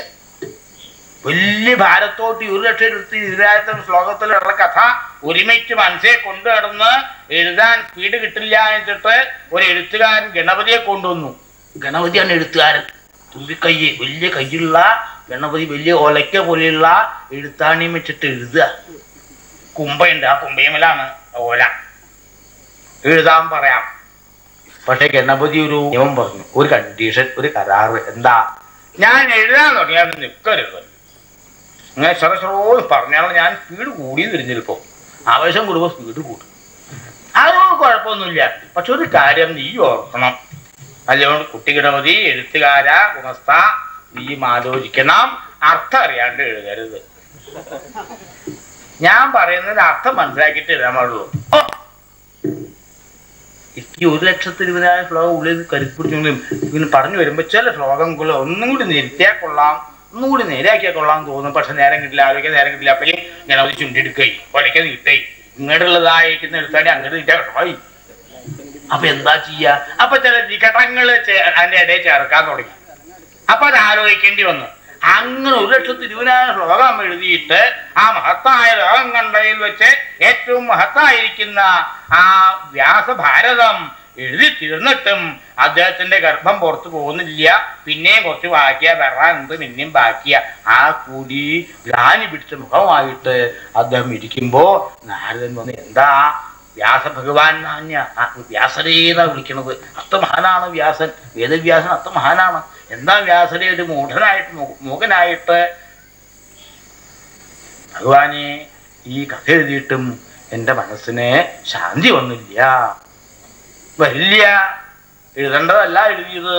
വലിയ ഭാരത്തോട്ട് ഒരു ലക്ഷം ഇരുപത്തി ഇരുപതിനായിരത്തി ശ്ലോകത്തിലുള്ള കഥ ഒരുമിച്ച് മനസ്സിൽ കൊണ്ടു നടന്ന് എഴുതാൻ സ്പീഡ് കിട്ടില്ല എന്ന് വെച്ചിട്ട് ഒരു എഴുത്തുകാരൻ ഗണപതിയെ കൊണ്ടുവന്നു ഗണപതിയാണ് എഴുത്തുകാരൻ തുമ്പിക്കൈ വലിയ കയ്യുള്ള ഗണപതി വലിയ ഒലയ്ക്ക പോലെയുള്ള എഴുത്താണിയും വെച്ചിട്ട് എഴുതുക കുമ്പയുണ്ട് ആ കുമ്പയമലാണ് ഓല എഴുതാൻ പറയാം പക്ഷെ ഗണപതി ഒരു നിയമം പറഞ്ഞു ഒരു കണ്ടീഷൻ ഒരു കരാറ് എന്താ ഞാൻ എഴുതാൻ തുടങ്ങിയാൽ നിൽക്കരുത് അങ്ങനെ ചെറു ചെറോ പറഞ്ഞാൽ ഞാൻ സ്പീഡ് കൂടി തിരിഞ്ഞിരിപ്പോ ആവേശം കൂടുമ്പോൾ സ്പീഡ് കൂടും അതൊന്നും കുഴപ്പമൊന്നുമില്ല പക്ഷെ ഒരു കാര്യം നീ ഓർക്കണം അതുകൊണ്ട് കുട്ടി ഗണപതി എഴുത്തുകാര ഗുണസ്ഥ നീയും ആലോചിക്കണം അർത്ഥം അറിയാണ്ട് എഴുതരുത് ഞാൻ പറയുന്നതിന് അർത്ഥം മനസ്സിലാക്കിയിട്ട് എഴുതാൻ പാടുള്ളൂ ഓ! ഈ ഒരു ലക്ഷത്തി ഇരുപതിനായിരം ശ്ലോകം ഉള്ളിൽ കരുത്തി പിടിച്ചെങ്കിലും ഇങ്ങനെ പറഞ്ഞു വരുമ്പോ ചില ശ്ലോകങ്ങൾ ഒന്നും കൂടി നിരുത്തിയാൽ കൊള്ളാം ഒന്നും കൂടി നേരെയാക്കിയാൽ കൊള്ളാം എന്ന് തോന്നും പക്ഷെ നേരം കിട്ടില്ല ആരോഗ്യം നേരം കിട്ടില്ല അപ്പോഴും ഇങ്ങനെ അത് ചുണ്ടെടുക്കുകയും ഒരയ്ക്ക നീട്ടേ ഇങ്ങോട്ടുള്ളതായിരിക്കുന്ന എടുത്താൽ അങ്ങോട്ട് നീട്ടാൻ വിഷമായി അപ്പൊ എന്താ ചെയ്യാ അപ്പൊ ചില വികടങ്ങള് ചേ- അതിന്റെ ഇടയിൽ ചേർക്കാൻ തുടങ്ങി അപ്പൊ അത് ആലോചിക്കേണ്ടി വന്നു അങ്ങനെ ഒരു ലക്ഷത്തി ഇരുപതിനായിരം ശ്ലോകം എഴുതിയിട്ട് ആ മഹത്തായ ലോകം കണ്ടതിൽ വെച്ച് ഏറ്റവും മഹത്തായിരിക്കുന്ന ആ വ്യാസഭാരതം എഴുതി തീർന്നിട്ടും അദ്ദേഹത്തിന്റെ ഗർഭം പുറത്തു പോകുന്നില്ല പിന്നെയും കുറച്ച് ബാക്കിയാ വരാനുണ്ട് പിന്നെയും ബാക്കിയാ ആ കൂടി ഗ്ലാനി പിടിച്ച മുഖമായിട്ട് അദ്ദേഹം ഇരിക്കുമ്പോ നാരദൻ വന്ന് എന്താ വ്യാസ ഭഗവാൻ നാന്യ ആ വ്യാസരേന്നാ വിളിക്കണത് അർത്ഥമഹാനാണ് വ്യാസൻ വേദവ്യാസൻ അർത്ഥമഹാനാണ് എന്താ വ്യാസരെ ഒരു മൂഢനായിട്ട് മൂ- മൂകനായിട്ട് ഭഗവാനെ ഈ കഥ എഴുതിയിട്ടും എൻ്റെ മനസ്സിന് ശാന്തി വന്നില്ല വരില്ല എഴുതേണ്ടതല്ല എഴുതിയത്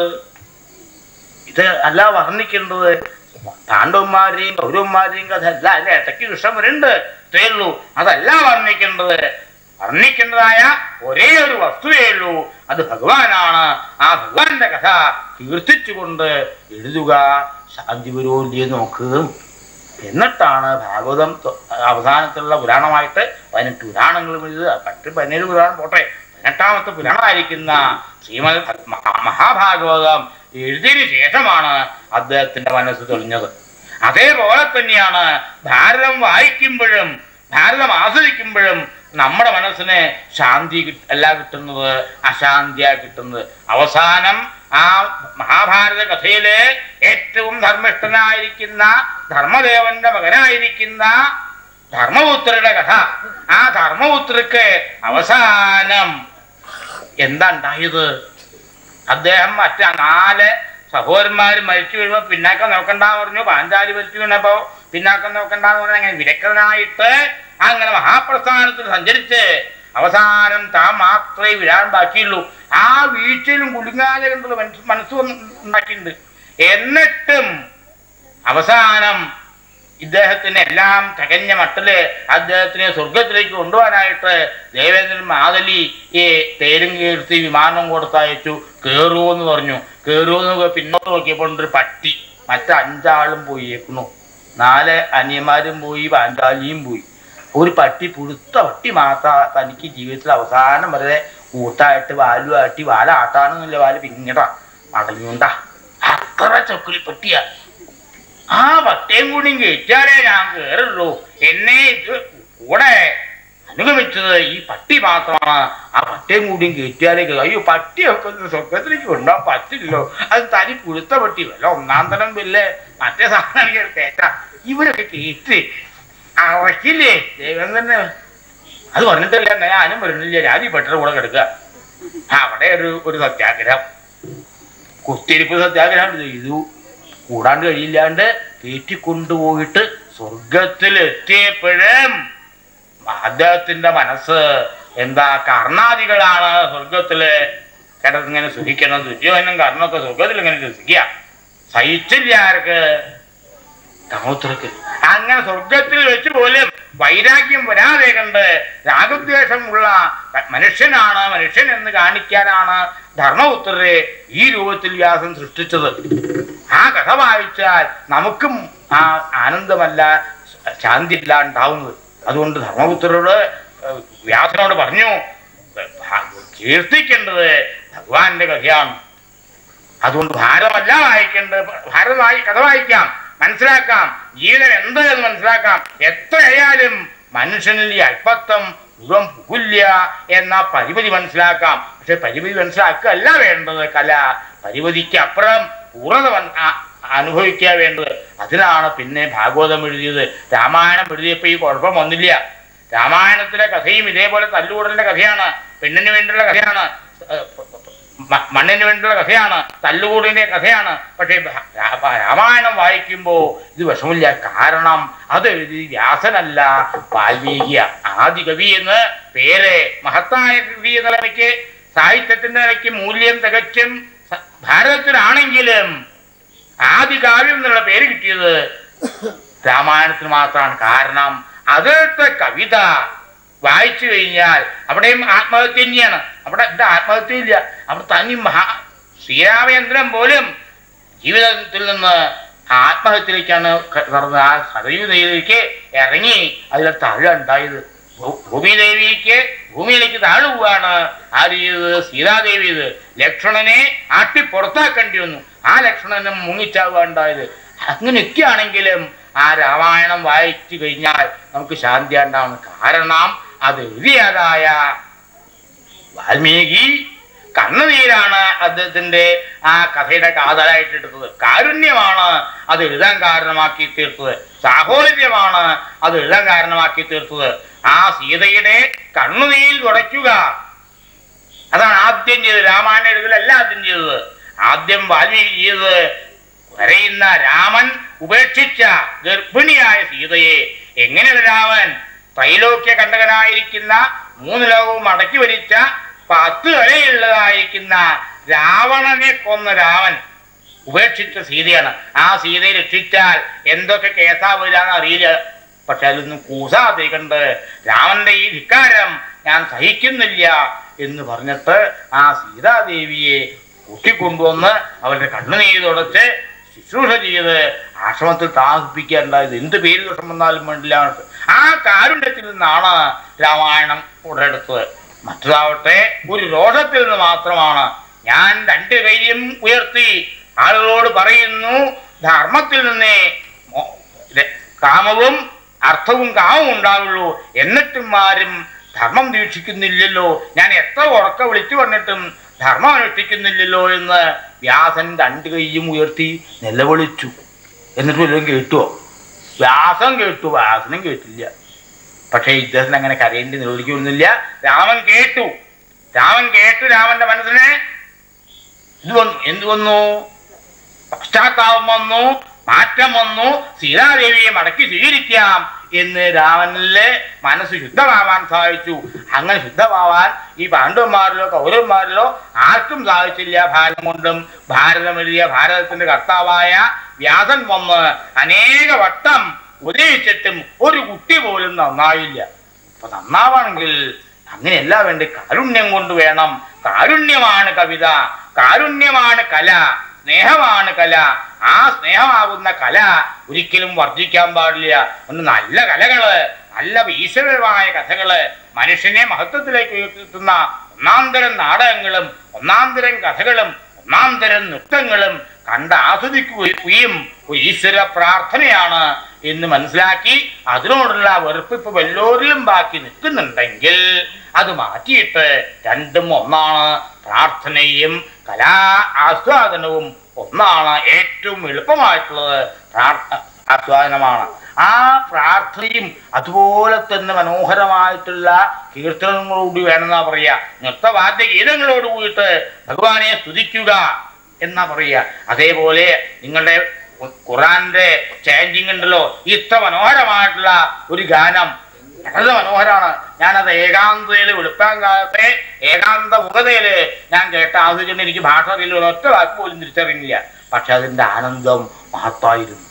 ഇത് അല്ല വർണ്ണിക്കേണ്ടത് പാണ്ഡവന്മാരെയും കൗരവന്മാരെയും കഥ അല്ല അതിന്റെ ഇടയ്ക്ക് കൃഷ്ണൻ വരുന്നുണ്ട് ഇത്രയേ ഉള്ളൂ അതല്ല വർണ്ണിക്കേണ്ടത് വർണ്ണിക്കേണ്ടതായ ഒരേ ഒരു വസ്തുവേ ഉള്ളൂ അത് ഭഗവാനാണ് ആ ഭഗവാന്റെ കഥ കീർത്തിച്ചുകൊണ്ട് എഴുതുക ശാന്തി വരുമോ ഇല്ലയോ നോക്ക് എന്നിട്ടാണ് ഭാഗവതം തൊ- അവസാനത്തുള്ള പുരാണമായിട്ട് പതിനെട്ട് പുരാണങ്ങളും എഴുതുക പത്ത് പതിനേഴ് പുരാണം പോട്ടെ പതിനെട്ടാമത്തെ പുരാണമായിരിക്കുന്ന ശ്രീമദ് ഭ- മഹാ- മഹാഭാഗവതം എഴുതിയതിനു ശേഷമാണ് അദ്ദേഹത്തിന്റെ മനസ്സ് തെളിഞ്ഞത് അതേപോലെ തന്നെയാണ് ഭാരതം വായിക്കുമ്പോഴും ഭാരതം ആസ്വദിക്കുമ്പോഴും നമ്മുടെ മനസ്സിന് ശാന്തി കിട്ട- അല്ല കിട്ടുന്നത് അശാന്തിയാ കിട്ടുന്നത് അവസാനം ആ മഹാഭാരത കഥയിലെ ഏറ്റവും ധർമ്മിഷ്ഠനായിരിക്കുന്ന ധർമ്മദേവന്റെ മകനായിരിക്കുന്ന ധർമ്മപുത്രയുടെ കഥ ആ ധർമ്മപുത്രക്ക് അവസാനം എന്താ ഉണ്ടായത് അദ്ദേഹം മറ്റേ നാല് സഹോദരന്മാർ മരിച്ചു വീഴുമ്പോ പിന്നാക്കം നോക്കണ്ടെന്ന് പറഞ്ഞു പാഞ്ചാലി മരിച്ചു വീണപ്പോ പിന്നാക്കം നോക്കണ്ടെന്ന് പറഞ്ഞ അങ്ങനെ വിരക്തനായിട്ട് അങ്ങനെ മഹാപ്രസ്ഥാനത്തിൽ സഞ്ചരിച്ച് അവസാനം താൻ മാത്രമേ വിടാൻ ബാക്കിയുള്ളൂ ആ വീഴ്ചയിലും കുലുങ്ങാതെ കണ്ടുള്ള മനസ്സ് മനസ്സ് വന്ന് ഉണ്ടാക്കിയിട്ടുണ്ട് എന്നിട്ടും അവസാനം ഇദ്ദേഹത്തിന് എല്ലാം തികഞ്ഞ മട്ടില് അദ്ദേഹത്തിനെ സ്വർഗത്തിലേക്ക് കൊണ്ടുപോകാനായിട്ട് ദേവേന്ദ്രൻ മാതലി ഈ തേരും കീർത്തി വിമാനം കൊടുത്തയച്ചു കേറുമോ എന്ന് പറഞ്ഞു കേറുമോ എന്ന് പിന്നോട്ട് നോക്കിയപ്പോൾ ഉണ്ട് ഒരു പട്ടി മറ്റഞ്ചാളും പോയേക്കുന്നു നാല് അനിയന്മാരും പോയി പാഞ്ചാലിയും പോയി ഒരു പട്ടി പുഴുത്ത പട്ടി മാത്രം തനിക്ക് ജീവിതത്തിൽ അവസാനം വരെ കൂട്ടായിട്ട് വാലുമാട്ടി വാലാട്ടാണെന്നില്ല വാല് പിന്നീടാ മടങ്ങിയുണ്ടാ അത്ര ചൊക്കിളി പട്ടിയാ ആ പട്ടയം കൂടി കയറ്റാലേ ഞാൻ കേറുള്ളൂ എന്നെ ഇത് കൂടെ അനുഗമിച്ചത് ഈ പട്ടി മാത്രമാണ് ആ പട്ടയം കൂടിയും കയറ്റിയാലേ കേറും. അയ്യോ പട്ടിയൊക്കെ ഒന്ന് സ്വർഗത്തിലേക്ക് കൊണ്ടുപോകാൻ പറ്റില്ലല്ലോ അത് തനി പുഴുത്ത പട്ടി വല്ല ഒന്നാം തരം വല്ലേ മറ്റേ സാധനം തേറ്റ ഇവരൊക്കെ കയറ്റി അറക്കില്ലേ ദൈവം തന്നെ അത് പറഞ്ഞിട്ടില്ല എന്നാ ഞാനും വരുന്നില്ല ഞാൻ ഈ പെട്ടയുടെ കൂടെ കിടക്കുക അവിടെ ഒരു ഒരു സത്യാഗ്രഹം കുത്തിരിപ്പ് സത്യാഗ്രഹം ചെയ്തു കൂടാണ്ട് കഴിയില്ലാണ്ട് കയറ്റിക്കൊണ്ടുപോയിട്ട് സ്വർഗത്തിൽ എത്തിയപ്പോഴും അദ്ദേഹത്തിന്റെ മനസ്സ് എന്താ കർണാദികളാണ് സ്വർഗത്തില് കിടന്നിങ്ങനെ സുഖിക്കണം ദുര്യോധനം കർണമൊക്കെ സ്വർഗത്തിൽ ഇങ്ങനെ രസിക്കുക സഹിച്ചില്ല ആർക്ക് കാമോത്രക്ക് അങ്ങനെ സ്വർഗത്തിൽ വെച്ച് പോലും വൈരാഗ്യം വരാതെ കണ്ട് രാഗദ്വേഷമുള്ള മനുഷ്യനാണ് മനുഷ്യൻ എന്ന് കാണിക്കാനാണ് ധർമ്മപുത്രരെ ഈ രൂപത്തിൽ വ്യാസം സൃഷ്ടിച്ചത് ആ കഥ വായിച്ചാൽ നമുക്കും ആ ആനന്ദമല്ല ശാന്തി ഇല്ല ഉണ്ടാവുന്നത് അതുകൊണ്ട് ധർമ്മപുത്രരോട് ഏഹ്, വ്യാസനോട് പറഞ്ഞു ഭ- കീർത്തിക്കേണ്ടത് ഭഗവാന്റെ കഥയാണ് അതുകൊണ്ട് ഭാരതമല്ല വായിക്കേണ്ടത് ഭാരതം വായി കഥ വായിക്കാം മനസ്സിലാക്കാം ജീവിതം എന്ത് എന്ന് മനസ്സിലാക്കാം എത്രയായാലും മനുഷ്യനിൽ ഈ അല്പത്വം മുഴുവൻ പുകില്ല എന്ന പരിമിതി മനസ്സിലാക്കാം പക്ഷെ പരിമിതി മനസ്സിലാക്കുകയല്ല വേണ്ടത് കല പരിമിതിക്ക് അപ്പുറം പൂർണ്ണത മൻ- ആ- അനുഭവിക്കുക വേണ്ടത് അതിനാണ് പിന്നെ ഭാഗവതം എഴുതിയത് രാമായണം എഴുതിയപ്പോൾ ഈ കുഴപ്പം വന്നില്ല രാമായണത്തിലെ കഥയും ഇതേപോലെ തല്ലുകൂടലിന്റെ കഥയാണ് പെണ്ണിന് വേണ്ടിയുള്ള കഥയാണ് ഏഹ്, മ- മണ്ണിന് വേണ്ടിയുള്ള കഥയാണ് തല്ലുകൂടിന്റെ കഥയാണ് പക്ഷേ ഭ- രാ- രാമായണം വായിക്കുമ്പോൾ ഇത് വിഷമില്ല കാരണം അത് എഴുതി വ്യാസനല്ല വാൽമീകിയ ആദി കവി എന്ന് പേര് മഹത്തായ കവി എന്ന നിലയ്ക്ക് സാഹിത്യത്തിന്റെ നിലയ്ക്ക് മൂല്യം തികച്ചും സ- ഭാരതത്തിലാണെങ്കിലും ആദി കാവ്യം എന്നുള്ള പേര് കിട്ടിയത് രാമായണത്തിന് മാത്രമാണ് കാരണം അതിലത്തെ കവിത വായിച്ചു കഴിഞ്ഞാൽ അവിടെയും ആത്മഹത്യ തന്നെയാണ് അവിടെ ഇവിടെ ആത്മഹത്യ ഇല്ല അവിടെ തനി മഹാ ശ്രീരാമചന്ദ്രൻ പോലും ജീവിതത്തിൽ നിന്ന് ആത്മഹത്യയിലേക്കാണ് ക- കടന്നത് ആ സതയുതയിലേക്ക് ഇറങ്ങി അതിലെ താഴെ ഉണ്ടായത് ഭൂ- ഭൂമിദേവിക്ക് ഭൂമിയിലേക്ക് താഴുകയാണ് ആര് ചെയ്തത് സീതാദേവി ഇത് ലക്ഷ്മണനെ ആട്ടി പുറത്താക്കേണ്ടി വന്നു ആ ലക്ഷ്മണനും മുങ്ങിച്ചാവുക ഉണ്ടായത് അങ്ങനെയൊക്കെയാണെങ്കിലും ആ രാമായണം വായിച്ചു കഴിഞ്ഞാൽ നമുക്ക് ശാന്തി ഉണ്ടാവുന്നു കാരണം അത് എഴുതിയതായ വാൽമീകി കണ്ണുനീരാണ് അദ്ദേഹത്തിന്റെ ആ കഥയുടെ കാതലായിട്ട് എടുത്തത് കാരുണ്യമാണ് അത് എഴുതാൻ കാരണമാക്കി തീർത്തത് സാഹോദര്യമാണ് അത് എഴുതാൻ കാരണമാക്കി തീർത്തത് ആ സീതയുടെ കണ്ണുനീർ തുടയ്ക്കുക അതാണ് ആദ്യം ചെയ്തത് രാമായണ എഴുതലല്ല ആദ്യം ചെയ്തത് ആദ്യം വാൽമീകി ചെയ്തത് കരയുന്ന രാമൻ ഉപേക്ഷിച്ച ഗർഭിണിയായ സീതയെ എങ്ങനെയാണ് രാമൻ ത്രൈലോക്യ കണ്ടകനായിരിക്കുന്ന മൂന്ന് ലോകവും അടക്കി ഭരിച്ച പത്ത് തലയുള്ളതായിരിക്കുന്ന രാവണനെ കൊന്ന രാമൻ ഉപേക്ഷിച്ച സീതയാണ് ആ സീതയെ രക്ഷിച്ചാൽ എന്തൊക്കെ കേസാവില്ലാന്ന് അറിയില്ല പക്ഷെ അതൊന്നും കൂസാതെ കണ്ട് രാമന്റെ ഈ ധിക്കാരം ഞാൻ സഹിക്കുന്നില്ല എന്ന് പറഞ്ഞിട്ട് ആ സീതാദേവിയെ കൂട്ടിക്കൊണ്ടുവന്ന് അവരുടെ കണ്ണുനീര് തുടച്ച് ശുശ്രൂഷ ചെയ്ത് ആശ്രമത്തിൽ താമസിപ്പിക്കാറുണ്ടായത് എന്ത് പേര് ദോഷം വന്നാലും വേണ്ടില്ല ആ കാരുണ്യത്തിൽ നിന്നാണ് രാമായണം ഉടലെടുത്തത് മറ്റതാവട്ടെ ഒരു രോഷത്തിൽ നിന്ന് മാത്രമാണ് ഞാൻ രണ്ട് കൈയും ഉയർത്തി ആളുകളോട് പറയുന്നു ധർമ്മത്തിൽ നിന്നേ മോ- ര- കാമവും അർത്ഥവും കാമവും ഉണ്ടാവുള്ളൂ എന്നിട്ടും ആരും ധർമ്മം ദീക്ഷിക്കുന്നില്ലല്ലോ ഞാൻ എത്ര ഉറക്ക വിളിച്ചു പറഞ്ഞിട്ടും ധർമ്മം അനുഷ്ഠിക്കുന്നില്ലല്ലോ എന്ന് വ്യാസൻ രണ്ട് കൈയും ഉയർത്തി നിലവിളിച്ചു എന്നിട്ട് വല്ലതും കേട്ടുവോ വ്യാസം കേട്ടു വ്യാസനും കേട്ടില്ല പക്ഷേ ഇദ്ദേഹത്തിന് അങ്ങനെ കരയേണ്ടി നിലവിളിക്കൊന്നുമില്ല രാമൻ കേട്ടു രാമൻ കേട്ടു രാമന്റെ മനസ്സിനെ ഇത് വന്നു എന്ത് വന്നു പശ്ചാത്താപം വന്നു മാറ്റം വന്നു സീതാദേവിയെ മടക്കി സ്വീകരിക്കാം എന്ന് രാമനിലെ മനസ്സ് ശുദ്ധമാവാൻ സാധിച്ചു അങ്ങനെ ശുദ്ധമാവാൻ ഈ പാണ്ഡവന്മാരിലോ കൗരവന്മാരിലോ ആർക്കും സാധിച്ചില്ല ഭാരതം കൊണ്ടും ഭാരതം എഴുതിയ ഭാരതത്തിന്റെ കർത്താവായ വ്യാസൻ വന്ന് അനേക വട്ടം ഉപദേശിച്ചിട്ടും ഒരു കുട്ടി പോലും നന്നായില്ല അപ്പൊ നന്നാവണമെങ്കിൽ അങ്ങനെയല്ല വേണ്ടി കാരുണ്യം കൊണ്ട് വേണം കാരുണ്യമാണ് കവിത കാരുണ്യമാണ് കല സ്നേഹമാണ് കല ആ സ്നേഹമാകുന്ന കല ഒരിക്കലും വർദ്ധിക്കാൻ പാടില്ല ഒന്ന് നല്ല കലകള് നല്ല ഈശ്വരമായ കഥകള് മനുഷ്യനെ മഹത്വത്തിലേക്ക് ഉയർത്തുന്ന ഒന്നാന്തരം നാടകങ്ങളും ഒന്നാന്തരം കഥകളും ഒന്നാന്തരം നൃത്തങ്ങളും കണ്ട് ആസ്വദിക്കുകയും ഒരു ഈശ്വര പ്രാർത്ഥനയാണ് എന്ന് മനസ്സിലാക്കി അതിനോടുള്ള വെറുപ്പ് ഇപ്പൊ വല്ലോരിലും ബാക്കി നിൽക്കുന്നുണ്ടെങ്കിൽ അത് മാറ്റിയിട്ട് രണ്ടും ഒന്നാണ് പ്രാർത്ഥനയും കലാ ആസ്വാദനവും ഒന്നാണ് ഏറ്റവും എളുപ്പമായിട്ടുള്ളത് പ്രാർത്ഥ ആസ്വാദനമാണ് ആ പ്രാർത്ഥനയും അതുപോലെ തന്നെ മനോഹരമായിട്ടുള്ള കീർത്തനങ്ങളോട് വേണമെന്നാ പറയാ നൃത്തവാദ്യ ഗീതങ്ങളോട് കൂടിയിട്ട് ഭഗവാനെ സ്തുതിക്കുക എന്നാ പറയാ അതേപോലെ നിങ്ങളുടെ ഖു- ഖുറാന്റെ ചേഞ്ചിങ് ഉണ്ടല്ലോ ഇത്ര മനോഹരമായിട്ടുള്ള ഒരു ഗാനം വളരെ മനോഹരമാണ് ഞാനത് ഏകാന്തതയില് വെളുപ്പാൻ കാലത്തെ ഏകാന്ത മുഖതയില് ഞാൻ കേട്ട ആസ്വദിച്ചിട്ട് എനിക്ക് ഭാഷ അറിയില്ല ഒറ്റ വാക്ക് പോലും തിരിച്ചറിയുന്നില്ല പക്ഷെ അതിന്റെ ആനന്ദം മഹത്തായിരുന്നു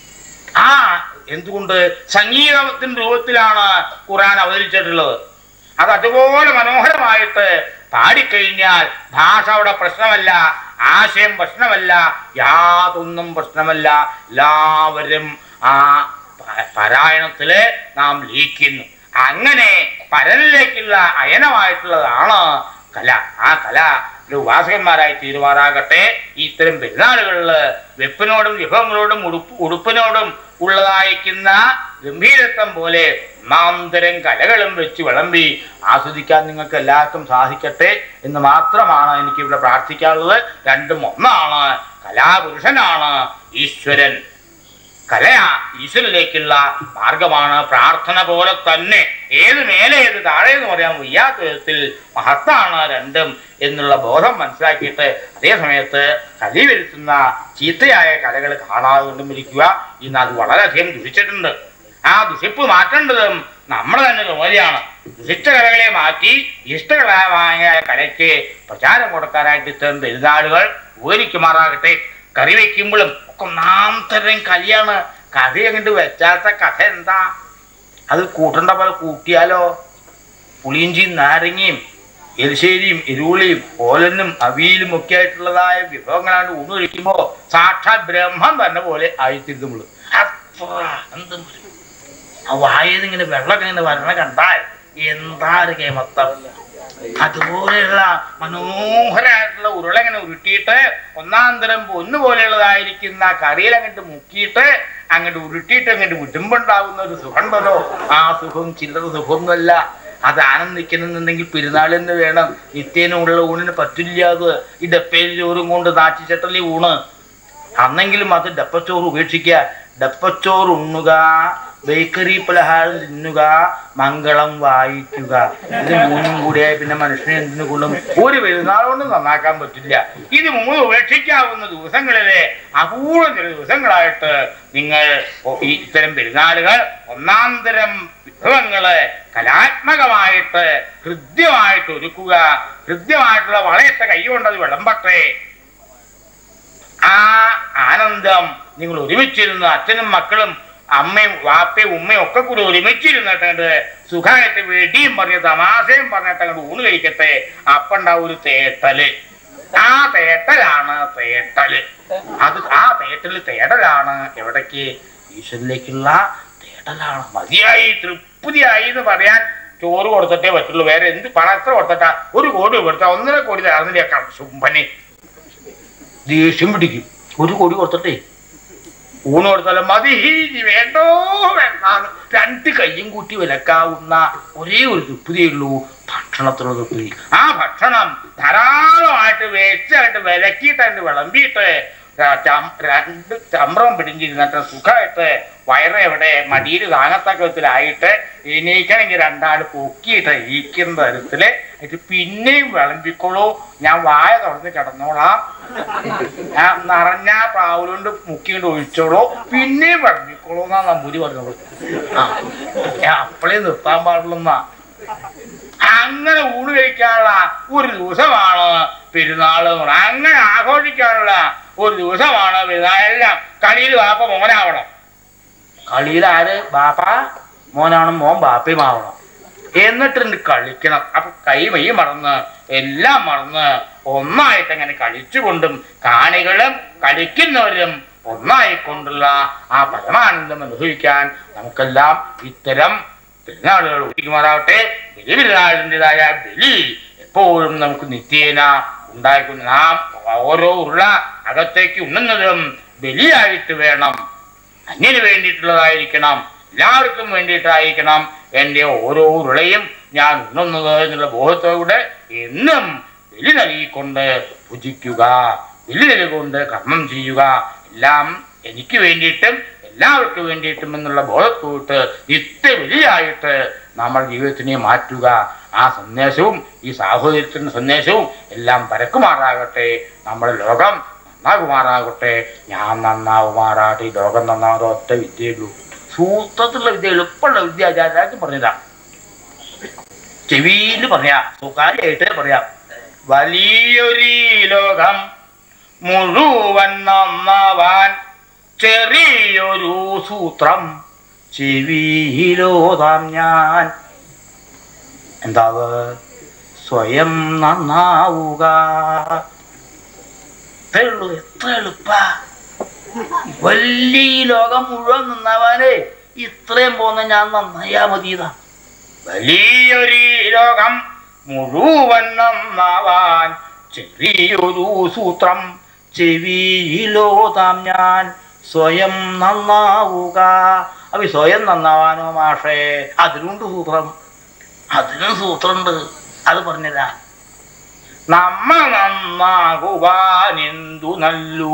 ആ എന്തുകൊണ്ട് സംഗീതത്തിന്റെ രൂപത്തിലാണ് ഖുറാൻ അവതരിച്ചിട്ടുള്ളത് അത് അതുപോലെ മനോഹരമായിട്ട് പാടിക്കഴിഞ്ഞാൽ ഭാഷ അവിടെ പ്രശ്നമല്ല ആശയം പ്രശ്നമല്ല യാതൊന്നും പ്രശ്നമല്ല എല്ലാവരും ആ പ- പാരായണത്തില് നാം ലയിക്കുന്നു അങ്ങനെ പരനിലേക്കുള്ള അയനമായിട്ടുള്ളതാണ് കല ആ കല ഒരു ഉപാസകന്മാരായി തീരുമാറാകട്ടെ ഇത്തരം പെരുന്നാളുകളില് വെപ്പിനോടും വിഭവങ്ങളോടും ഉടുപ്പ് ഉടുപ്പിനോടും ഉള്ളതായിരിക്കുന്ന ഗംഭീരത്വം പോലെ ഒന്നാന്തരം കലകളും വെച്ച് വിളമ്പി ആസ്വദിക്കാൻ നിങ്ങൾക്ക് എല്ലാവർക്കും സാധിക്കട്ടെ എന്ന് മാത്രമാണ് എനിക്ക് ഇവിടെ പ്രാർത്ഥിക്കാനുള്ളത് രണ്ടും ഒന്നാണ് കലാപുരുഷനാണ് ഈശ്വരൻ കലയാ ഈശ്വരനിലേക്കുള്ള മാർഗമാണ് പ്രാർത്ഥന പോലെ തന്നെ ഏത് മേലെ ഏത് താഴെ എന്ന് പറയാൻ വയ്യാത്ത വിധത്തിൽ മഹത്താണ് രണ്ടും എന്നുള്ള ബോധം മനസ്സിലാക്കിയിട്ട് അതേ സമയത്ത് കലി വരുത്തുന്ന ചീത്തയായ കലകൾ കാണാതെ കൊണ്ടും ഇരിക്കുക ഇന്ന് അത് വളരെയധികം ദുഷിച്ചിട്ടുണ്ട് ആ ദുഷിപ്പ് മാറ്റേണ്ടതും നമ്മുടെ തന്നെ ജോലിയാണ് ദുഷിച്ച കലകളെ മാറ്റി ഇഷ്ടകലമായ കലയ്ക്ക് പ്രചാരം കൊടുക്കാനായിട്ട് ഇത്തരം പെരുന്നാളുകൾ ഉപകരിക്കുമാറാകട്ടെ കറി വെക്കുമ്പോഴും ഒക്കെ ഒന്നാം തരം കലിയാണ് കറി അങ്ങോട്ട് വെച്ചാത്ത കഥ എന്താ അത് കൂട്ടണ്ട പോലെ കൂട്ടിയാലോ പുളിയിഞ്ചിയും നാരങ്ങയും എരിശ്ശേരിയും എരുളിയും ഓലനും അവിയലും ഒക്കെ ആയിട്ടുള്ളതായ വിഭവങ്ങളാണ് ഊണ് കഴിക്കുമ്പോ സാക്ഷാത് ബ്രഹ്മം തന്നെ പോലെ ആയിത്തീരുന്നു നമ്മള് അത്ര ആനന്ദം വരും ആ വായന്ന് ഇങ്ങനെ വെള്ളം ഇങ്ങനെ വരണ കണ്ടാൽ എന്താ ഒരു കേമത്തം അതുപോലെയുള്ള മനോഹരമായിട്ടുള്ള ഉരുള ഇങ്ങനെ ഉരുട്ടിയിട്ട് ഒന്നാം തരം പൊന്നു പോലെയുള്ളതായിരിക്കുന്ന കറിയിൽ അങ്ങോട്ട് മുക്കിയിട്ട് അങ്ങോട്ട് ഉരുട്ടിയിട്ട് അങ്ങോട്ട് വിടുമ്പുണ്ടാവുന്ന ഒരു സുഖം ഉണ്ടല്ലോ ആ സുഖം ചില്ലറ സുഖമൊന്നുമല്ല അത് ആനന്ദിക്കണമെന്നുണ്ടെങ്കിൽ പെരുന്നാൾ തന്നെ വേണം നിത്യേനുള്ള ഊണിന് പറ്റില്ല അത് ഈ ഡപ്പയിൽ ചോറും കൊണ്ട് നാച്ചിച്ചട്ടലി ഊണ് അന്നെങ്കിലും അത് ഡപ്പച്ചോറ് ഉപേക്ഷിക്കുക ഡപ്പച്ചോറ് ഉണ്ണുക ബേക്കറി പലഹാരം തിന്നുക മംഗളം വായിക്കുക ഇത് മൂന്നും കൂടിയായി പിന്നെ മനുഷ്യനെ എന്തിനു കൊള്ളും ഒരു പെരുന്നാൾ കൊണ്ട് നന്നാക്കാൻ പറ്റില്ല ഇത് മൂന്ന് ഉപേക്ഷിക്കാവുന്ന ദിവസങ്ങളിലെ അപൂർവം ചില ദിവസങ്ങളായിട്ട് നിങ്ങൾ ഒ- ഈ ഇത്തരം പെരുന്നാളുകൾ ഒന്നാം തരം വിഭവങ്ങള് കലാത്മകമായിട്ട് ഹൃദ്യമായിട്ട് ഒരുക്കുക ഹൃദ്യമായിട്ടുള്ള വളയത്തെ കൈകൊണ്ടത് വിളമ്പട്ടെ ആ ആനന്ദം നിങ്ങൾ ഒരുമിച്ചിരുന്ന് അച്ഛനും മക്കളും അമ്മയും വാപ്പയും ഉമ്മയും ഒക്കെ കൂടി ഒരുമിച്ചിരുന്നിട്ടുണ്ട് സുഖമായിട്ട് വെടിയും പറഞ്ഞ് തമാശയും പറഞ്ഞിട്ട് അങ്ങോട്ട് ഊണ് കഴിക്കട്ടെ അപ്പണ്ടാവും ഒരു തേട്ടല് ആ തേട്ടലാണ് തേട്ടല് അത് ആ തേട്ടല് തേടലാണ് എവിടേക്ക് ഈശ്വരനിലേക്കുള്ള തേടലാണ് മതിയായി തൃപ്തിയായി എന്ന് പറയാൻ ചോറ് കൊടുത്തിട്ടേ പറ്റുള്ളൂ വേറെ എന്ത് പണം എത്ര കൊടുത്തിട്ടാ ഒരു കോടി കൊടുത്താ ഒന്നര കോടി തരുന്നില്ല ശുംഭനെ ദേഷ്യം പിടിക്കും ഒരു കോടി കൊടുത്തിട്ടേ ഊണ് കൊടുത്താലും മതി ഇനി വേണ്ടോ വേണ്ടാന്ന് രണ്ട് കയ്യും കൂട്ടി വിലക്കാവുന്ന ഒരേ ഒരു തൃപ്തിയേ ഉള്ളൂ ഭക്ഷണത്തിനുള്ള തൃപ്തി ആ ഭക്ഷണം ധാരാളമായിട്ട് വെച്ചായിട്ട് വിലക്കിയിട്ട് വിളമ്പിയിട്ട് ര- ചം- രണ്ട് ചമ്രം പിടിഞ്ഞിരുന്നിട്ട് സുഖമായിട്ട് വയറ് എവിടെ മടിയിൽ താങ്ങത്തക്കത്തിലായിട്ട് എണീക്കണമെങ്കിൽ രണ്ടാൾ പൊക്കിയിട്ട് ഇരിക്കുന്ന തരത്തില് ഇത് പിന്നെയും വിളമ്പിക്കോളൂ ഞാൻ വായ തുറന്ന് കിടന്നോളാം ഞാൻ നിറഞ്ഞ പ്രാവുലുകൊണ്ട് മുക്കിക്കൊണ്ട് ഒഴിച്ചോളൂ പിന്നെയും വിളമ്പിക്കോളൂ എന്നാ നമ്പൂരി പറഞ്ഞത് ആ ഞാൻ അപ്പളേ നിർത്താൻ പാടുള്ളൂന്നാ അങ്ങനെ ഊണ് കഴിക്കാനുള്ള ഒരു ദിവസമാണ് പെരുന്നാൾ എന്ന് പറയുന്നത് അങ്ങനെ ആഘോഷിക്കാനുള്ള ഒരു ദിവസമാണ് പെരുന്നാൾ എല്ലാം കളിയിൽ ബാപ്പ മോനാവണം കളിയിൽ ആര് ബാപ്പ മോനാവണം മോൻ ബാപ്പയും ആവണം എന്നിട്ടുണ്ട് കളിക്കണം അപ്പൊ കൈ മൈ മറന്ന് എല്ലാം മറന്ന് ഒന്നായിട്ട് അങ്ങനെ കളിച്ചുകൊണ്ടും കാണികളും കളിക്കുന്നവരും ഒന്നായിക്കൊണ്ടുള്ള ആ പരമാനന്ദം അനുഭവിക്കാൻ നമുക്കെല്ലാം ഇത്തരം പെരുന്നാളുകൾ ഒഴിക്കുമാറാവട്ടെ ബലി പെരുന്നാളിൻ്റെതായ ബലി എപ്പോഴും നമുക്ക് നിത്യേന ഉണ്ടായിക്കൊണ്ട് നാം ഓരോ ഉരുള അകത്തേക്ക് ഉണ്ണുന്നതും ബലിയായിട്ട് വേണം അന്യന് വേണ്ടിയിട്ടുള്ളതായിരിക്കണം എല്ലാവർക്കും വേണ്ടിയിട്ടായിരിക്കണം എൻ്റെ ഓരോ ഉരുളയും ഞാൻ ഉണ്ണുന്നത് എന്നുള്ള ബോധത്തോടെ എന്നും ബലി നൽകിക്കൊണ്ട് ഭുജിക്കുക ബലി നൽകിക്കൊണ്ട് കർമ്മം ചെയ്യുക എല്ലാം എനിക്ക് വേണ്ടിയിട്ടും എല്ലാവർക്കും വേണ്ടിയിട്ടും എന്നുള്ള ബോധത്തോട്ട് നിത്യബലിയായിട്ട് നമ്മൾ ജീവിതത്തിനെ മാറ്റുക ആ സന്ദേശവും ഈ സാഹോദര്യത്തിന്റെ സന്ദേശവും എല്ലാം പരക്കുമാറാകട്ടെ നമ്മുടെ ലോകം നന്നാകുമാറാകട്ടെ ഞാൻ നന്നാവുമാറാട്ടെ ഈ ലോകം നന്നാകാതെ ഒറ്റ വിദ്യയുള്ളൂ സൂത്രത്തിലുള്ള വിദ്യ എളുപ്പമുള്ള വിദ്യ ആചാര്യാർക്ക് പറഞ്ഞതാ ചെവിയിൽ പറയാ സ്വകാര്യമായിട്ട് പറയാം വലിയൊരു ലോകം മുഴുവൻ നന്നാവാൻ ചെറിയൊരു സൂത്രം ചെവിയിലോതാം ഞാൻ എന്താവ് സ്വയം നന്നാവുക ഇത്രേ ഉള്ളൂ എത്ര എളുപ്പ വലിയ ഈ ലോകം മുഴുവൻ നന്നാവാനേ ഇത്രയും പോന്ന ഞാൻ നന്നായാ മതിയതാ വലിയൊരു ലോകം മുഴുവൻ നന്നാവാൻ ചെറിയൊരു സൂത്രം ചെവിയിലോതാം ഞാൻ സ്വയം നന്നാവുക അപ്പൊ ഈ സ്വയം നന്നാവാനോ മാഷേ അതിനുണ്ട് സൂത്രം അതിനും സൂത്രമുണ്ട് അത് പറഞ്ഞതാ നമ്മ നന്നാകുവാൻ എന്തു നല്ലു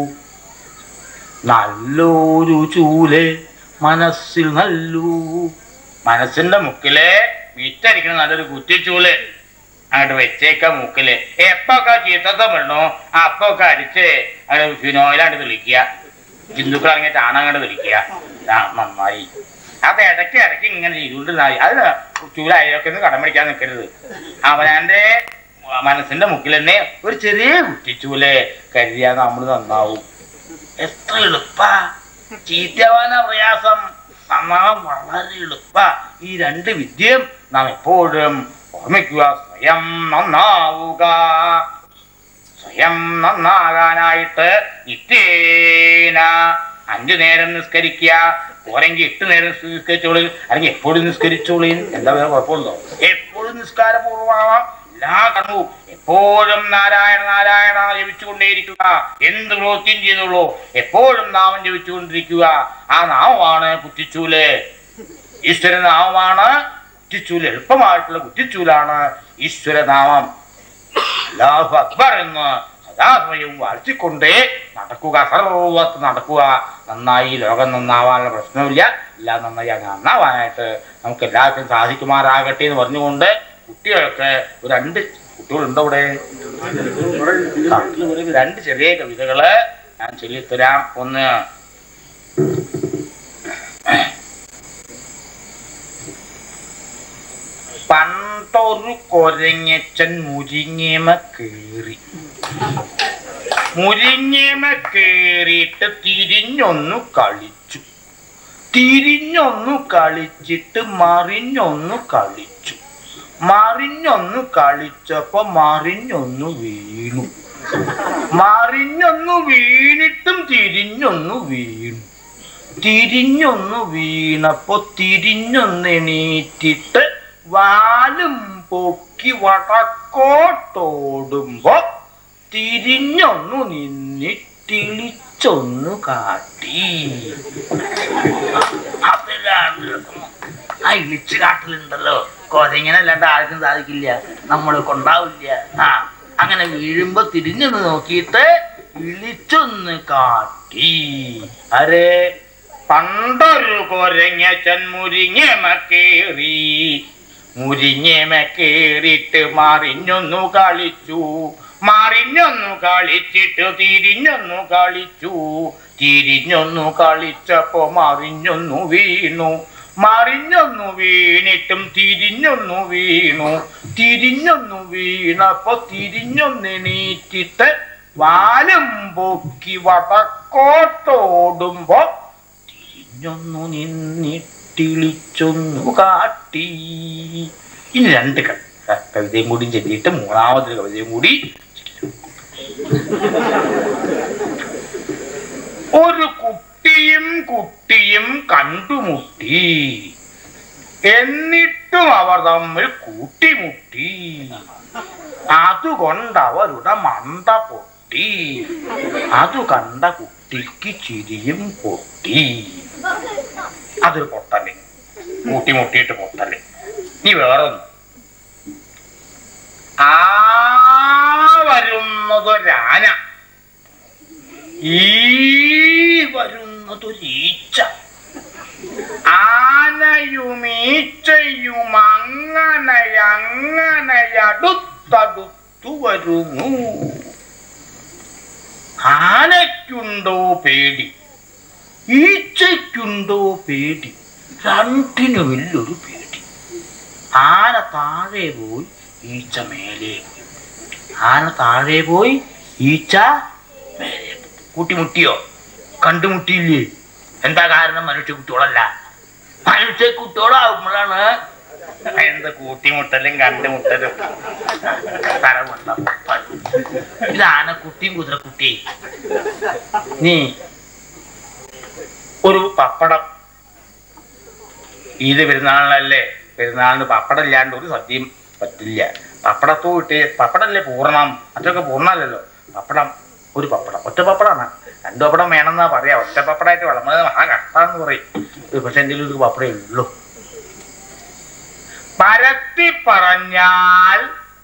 നല്ലൊരു ചൂല് മനസ്സിൽ നല്ലു മനസ്സിന്റെ മുക്കില് വിറ്റരിക്കണം നല്ലൊരു കുറ്റിച്ചൂല് അങ്ങോട്ട് വെച്ചേക്ക മുക്കില് എപ്പൊക്കെ ചീത്തത്തെ വീണോ അപ്പൊക്കെ അടിച്ച് അങ്ങോട്ട് ഫിനോയിലാണ്ട് തെളിക്കുക ഹിന്ദുക്കളാണെങ്കിൽ ചാണകങ്ങോട്ട് തെളിക്കുക ആ, നന്നായി അത് ഇടയ്ക്ക് ഇടയ്ക്ക് ഇങ്ങനെ ചെയ്തുകൊണ്ടിരുന്നായി അത് ചൂലായൊക്കെ ഒന്ന് കടം പിടിക്കാൻ നിൽക്കരുത് അവനാന്റെ മനസ്സിന്റെ മുക്കിൽ തന്നെ ഒരു ചെറിയ കുറ്റിച്ചൂല് കരുതിയാൽ നമ്മൾ നന്നാവും എത്ര എളുപ്പാ ചീത്തയാവാനാ പ്രയാസം നന്നാവാൻ വളരെ എളുപ്പ ഈ രണ്ട് വിദ്യയും നാം എപ്പോഴും ഓർമ്മിക്കുക സ്വയം നന്നാവുക സ്വയം നന്നാകാനായിട്ട് നിത്യേന അഞ്ചു നേരം നിസ്കരിക്കുക പോരെങ്കിൽ എട്ട് നേരം നിസ്കരിച്ചോളൂ അല്ലെങ്കിൽ എപ്പോഴും നിസ്കരിച്ചോളൂ എന്താ വേറെ കുഴപ്പമുണ്ടോ എപ്പോഴും നിസ്കാരപൂർവ്വമാവാം എല്ലാ കണ്ണവും എപ്പോഴും നാരായണ നാരായണ ജപിച്ചുകൊണ്ടേയിരിക്കുക എന്ത് പ്രവൃത്തിയും ചെയ്തോളൂ എപ്പോഴും നാമം ജപിച്ചുകൊണ്ടിരിക്കുക ആ നാമമാണ് കുറ്റിച്ചൂല് ഈശ്വര നാമമാണ് കുറ്റിച്ചൂല് എളുപ്പമായിട്ടുള്ള കുറ്റിച്ചൂലാണ് ഈശ്വരനാമം അല്ലാഹു അക്ബർ എന്ന് സദാസമയവും വാഴ്ത്തിക്കൊണ്ടേ നടക്കുക സർവത്ത് നടക്കുക നന്നായി ലോകം നന്നാവാനുള്ള പ്രശ്നമില്ല എല്ലാം നന്നായി അങ്ങ് നന്നാവാനായിട്ട് നമുക്ക് എല്ലാവർക്കും സാധിക്കുമാറാകട്ടെ എന്ന് പറഞ്ഞുകൊണ്ട് കുട്ടികൾക്ക് ഒരു രണ്ട് കുട്ടികളുണ്ടോ ഇവിടെ ആ, ഒരു രണ്ട് ചെറിയ കവിതകള് ഞാൻ ചൊല്ലിത്തരാം ഒന്ന് പണ്ടൊരു കൊരങ്ങച്ചൻ മുരിങ്ങേമ കേറി മുരിങ്ങേമ കേറിയിട്ട് തിരിഞ്ഞൊന്നു കളിച്ചു തിരിഞ്ഞൊന്നു കളിച്ചിട്ട് മറിഞ്ഞൊന്നു കളിച്ചു മറിഞ്ഞൊന്നു കളിച്ചപ്പോ മറിഞ്ഞൊന്നു വീണു മറിഞ്ഞൊന്നു വീണിട്ടും തിരിഞ്ഞൊന്നു വീണു തിരിഞ്ഞൊന്നു വീണപ്പോ തിരിഞ്ഞൊന്ന് എണീറ്റിട്ട് വാലും പൊക്കി വടക്കോട്ടോടുമ്പോ തിരിഞ്ഞൊന്നു നിന്നിട്ടിളിച്ചൊന്നു കാട്ടി അതിലാണ് രസം. ആ ഇളിച്ചു കാട്ടലുണ്ടല്ലോ കൊരങ്ങനെ അല്ലാണ്ട് ആർക്കും സാധിക്കില്ല നമ്മളെ കൊണ്ടാവില്ല ആ അങ്ങനെ വീഴുമ്പോ തിരിഞ്ഞൊന്ന് നോക്കിയിട്ട് ഇളിച്ചൊന്ന് കാട്ടി അരേ പണ്ടൊരു കൊരങ്ങച്ചൻ മുരിങ്ങമ കേറി മുരിങ്ങമ കേറിയിട്ട് മറിഞ്ഞൊന്നു കളിച്ചു മറിഞ്ഞൊന്നു കളിച്ചിട്ട് തിരിഞ്ഞൊന്നു കളിച്ചു തിരിഞ്ഞൊന്നു കളിച്ചപ്പോ മറിഞ്ഞൊന്നു വീണു മറിഞ്ഞൊന്നു വീണിട്ടും തിരിഞ്ഞൊന്നു വീണു തിരിഞ്ഞൊന്നു വീണപ്പോ തിരിഞ്ഞൊന്നെണീറ്റിട്ട് വാലും പൊക്കി വടക്കോട്ടോടുമ്പോ തിരിഞ്ഞൊന്നു നിന്നിട്ടിളിച്ചൊന്നു കാട്ടി ഇനി രണ്ട് ക- കവിതയും കൂടി ചൊല്ലിയിട്ട് മൂന്നാമതൊരു കവിതയും കൂടി ചൊല്ലും. ഒരു കുട്ടിയും കുട്ടിയും കണ്ടുമുട്ടി എന്നിട്ടും അവർ തമ്മിൽ കൂട്ടിമുട്ടി അതുകൊണ്ട് അവരുടെ മണ്ട പൊട്ടി അത് കണ്ട കുട്ടിക്ക് ചിരിയും പൊട്ടി അതൊരു പൊട്ടല് കൂട്ടിമുട്ടിയിട്ട് പൊട്ടല് നീ വേറൊന്ന് ആ വരുന്നതൊരാന ഈ വരുന്നതൊരീച്ച ആനയുമീച്ചയും അങ്ങനെ അങ്ങനെ അടുത്തടുത്തു വരുന്നു ആനയ്ക്കുണ്ടോ പേടി ഈച്ചയ്ക്കുണ്ടോ പേടി രണ്ടിനുമില്ലൊരു പേടി ആന താഴെ പോയി ഈച്ച മേലെ പോയി ആന താഴെ പോയി ഈച്ച മേലെ പോയി. കൂട്ടിമുട്ടിയോ കണ്ടുമുട്ടിയില്ലേ എന്താ കാരണം മനുഷ്യ കുട്ടികളല്ല മനുഷ്യ കുട്ടികളാകുമ്പോഴാണ് എന്ത് കൂട്ടിമുട്ടലും കണ്ടുമുട്ടലും തരമുള്ള പൊട്ടലും. ഇത് ആനക്കുട്ടിയും കുതിരക്കുട്ടിയും നീ ഒരു പപ്പടം ഈദ് പെരുന്നാളിനല്ലേ പെരുന്നാളിന് പപ്പടം ഇല്ലാണ്ട് ഒരു സദ്യയും പറ്റില്ല പപ്പടത്തോ ഇട്ട് പപ്പടല്ലേ പൂർണ്ണം അതൊക്കെ പൂർണ്ണമല്ലല്ലോ പപ്പടം ഒരു പപ്പടം ഒറ്റ പപ്പടമാണ് രണ്ട് പപ്പടം വേണമെന്നാ പറയാ ഒറ്റ പപ്പടമായിട്ട് വളർന്നത് മഹാ കഷ്ടാന്ന് പറയും ഇത് പക്ഷെ എന്തെങ്കിലും ഒരു പപ്പടേ ഉള്ളൂ പരത്തി പറഞ്ഞാൽ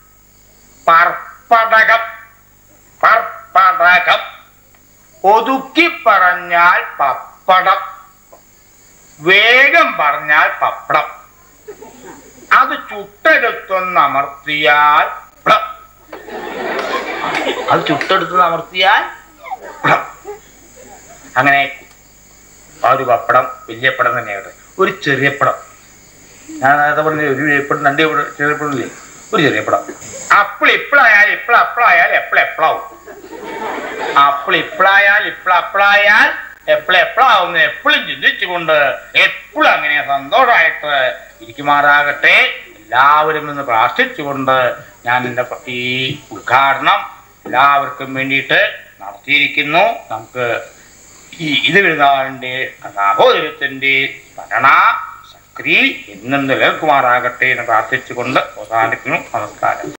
പർപ്പടകം പർപ്പടകം ഒതുക്കി പറഞ്ഞാൽ പപ്പടം വേഗം പറഞ്ഞാൽ പപ്പടം അത് ചുട്ടെടുത്തൊന്ന് അമർത്തിയാൽ പ്ളം. അത് ചുട്ടെടുത്ത് അമർത്തിയാൽ പ്ളം. അങ്ങനെ ആ ഒരു പപ്പടം വലിയ പടം തന്നെയാണ് ഒരു ചെറിയ പടം ഞാൻ നേരത്തെ പറഞ്ഞ ഒരു ചെറിയപ്പടം രണ്ട് ചെറിയ- ചെറിയ പടം ഇല്ലേ ഒരു ചെറിയ പടം അപ്പോൾ ഇപ്പോഴായാൽ ഇപ്പോൾ അപ്പോഴായാൽ എപ്പോൾ എപ്പോഴാവും അപ്പോൾ ഇപ്പോഴായാൽ ഇപ്പോൾ അപ്പോഴായാൽ എപ്പോഴും എപ്പോഴാവുന്നു എപ്പോഴും ചിന്തിച്ചുകൊണ്ട് എപ്പോഴും അങ്ങനെ സന്തോഷമായിട്ട് ഇരിക്കുമാറാകട്ടെ എല്ലാവരും എന്ന് പ്രാർത്ഥിച്ചുകൊണ്ട് ഞാൻ എൻ്റെ ഈ ഉദ്ഘാടനം എല്ലാവർക്കും വേണ്ടിയിട്ട് നടത്തിയിരിക്കുന്നു നമുക്ക് ഈ ഇത് പെരുന്നാളിൻ്റെ സഹോദരത്തിൻ്റെ ഭരണ ശക്തി എന്നും നിലനിൽക്കുമാറാകട്ടെ എന്ന് പ്രാർത്ഥിച്ചുകൊണ്ട് അവസാനിക്കുന്നു നമസ്കാരം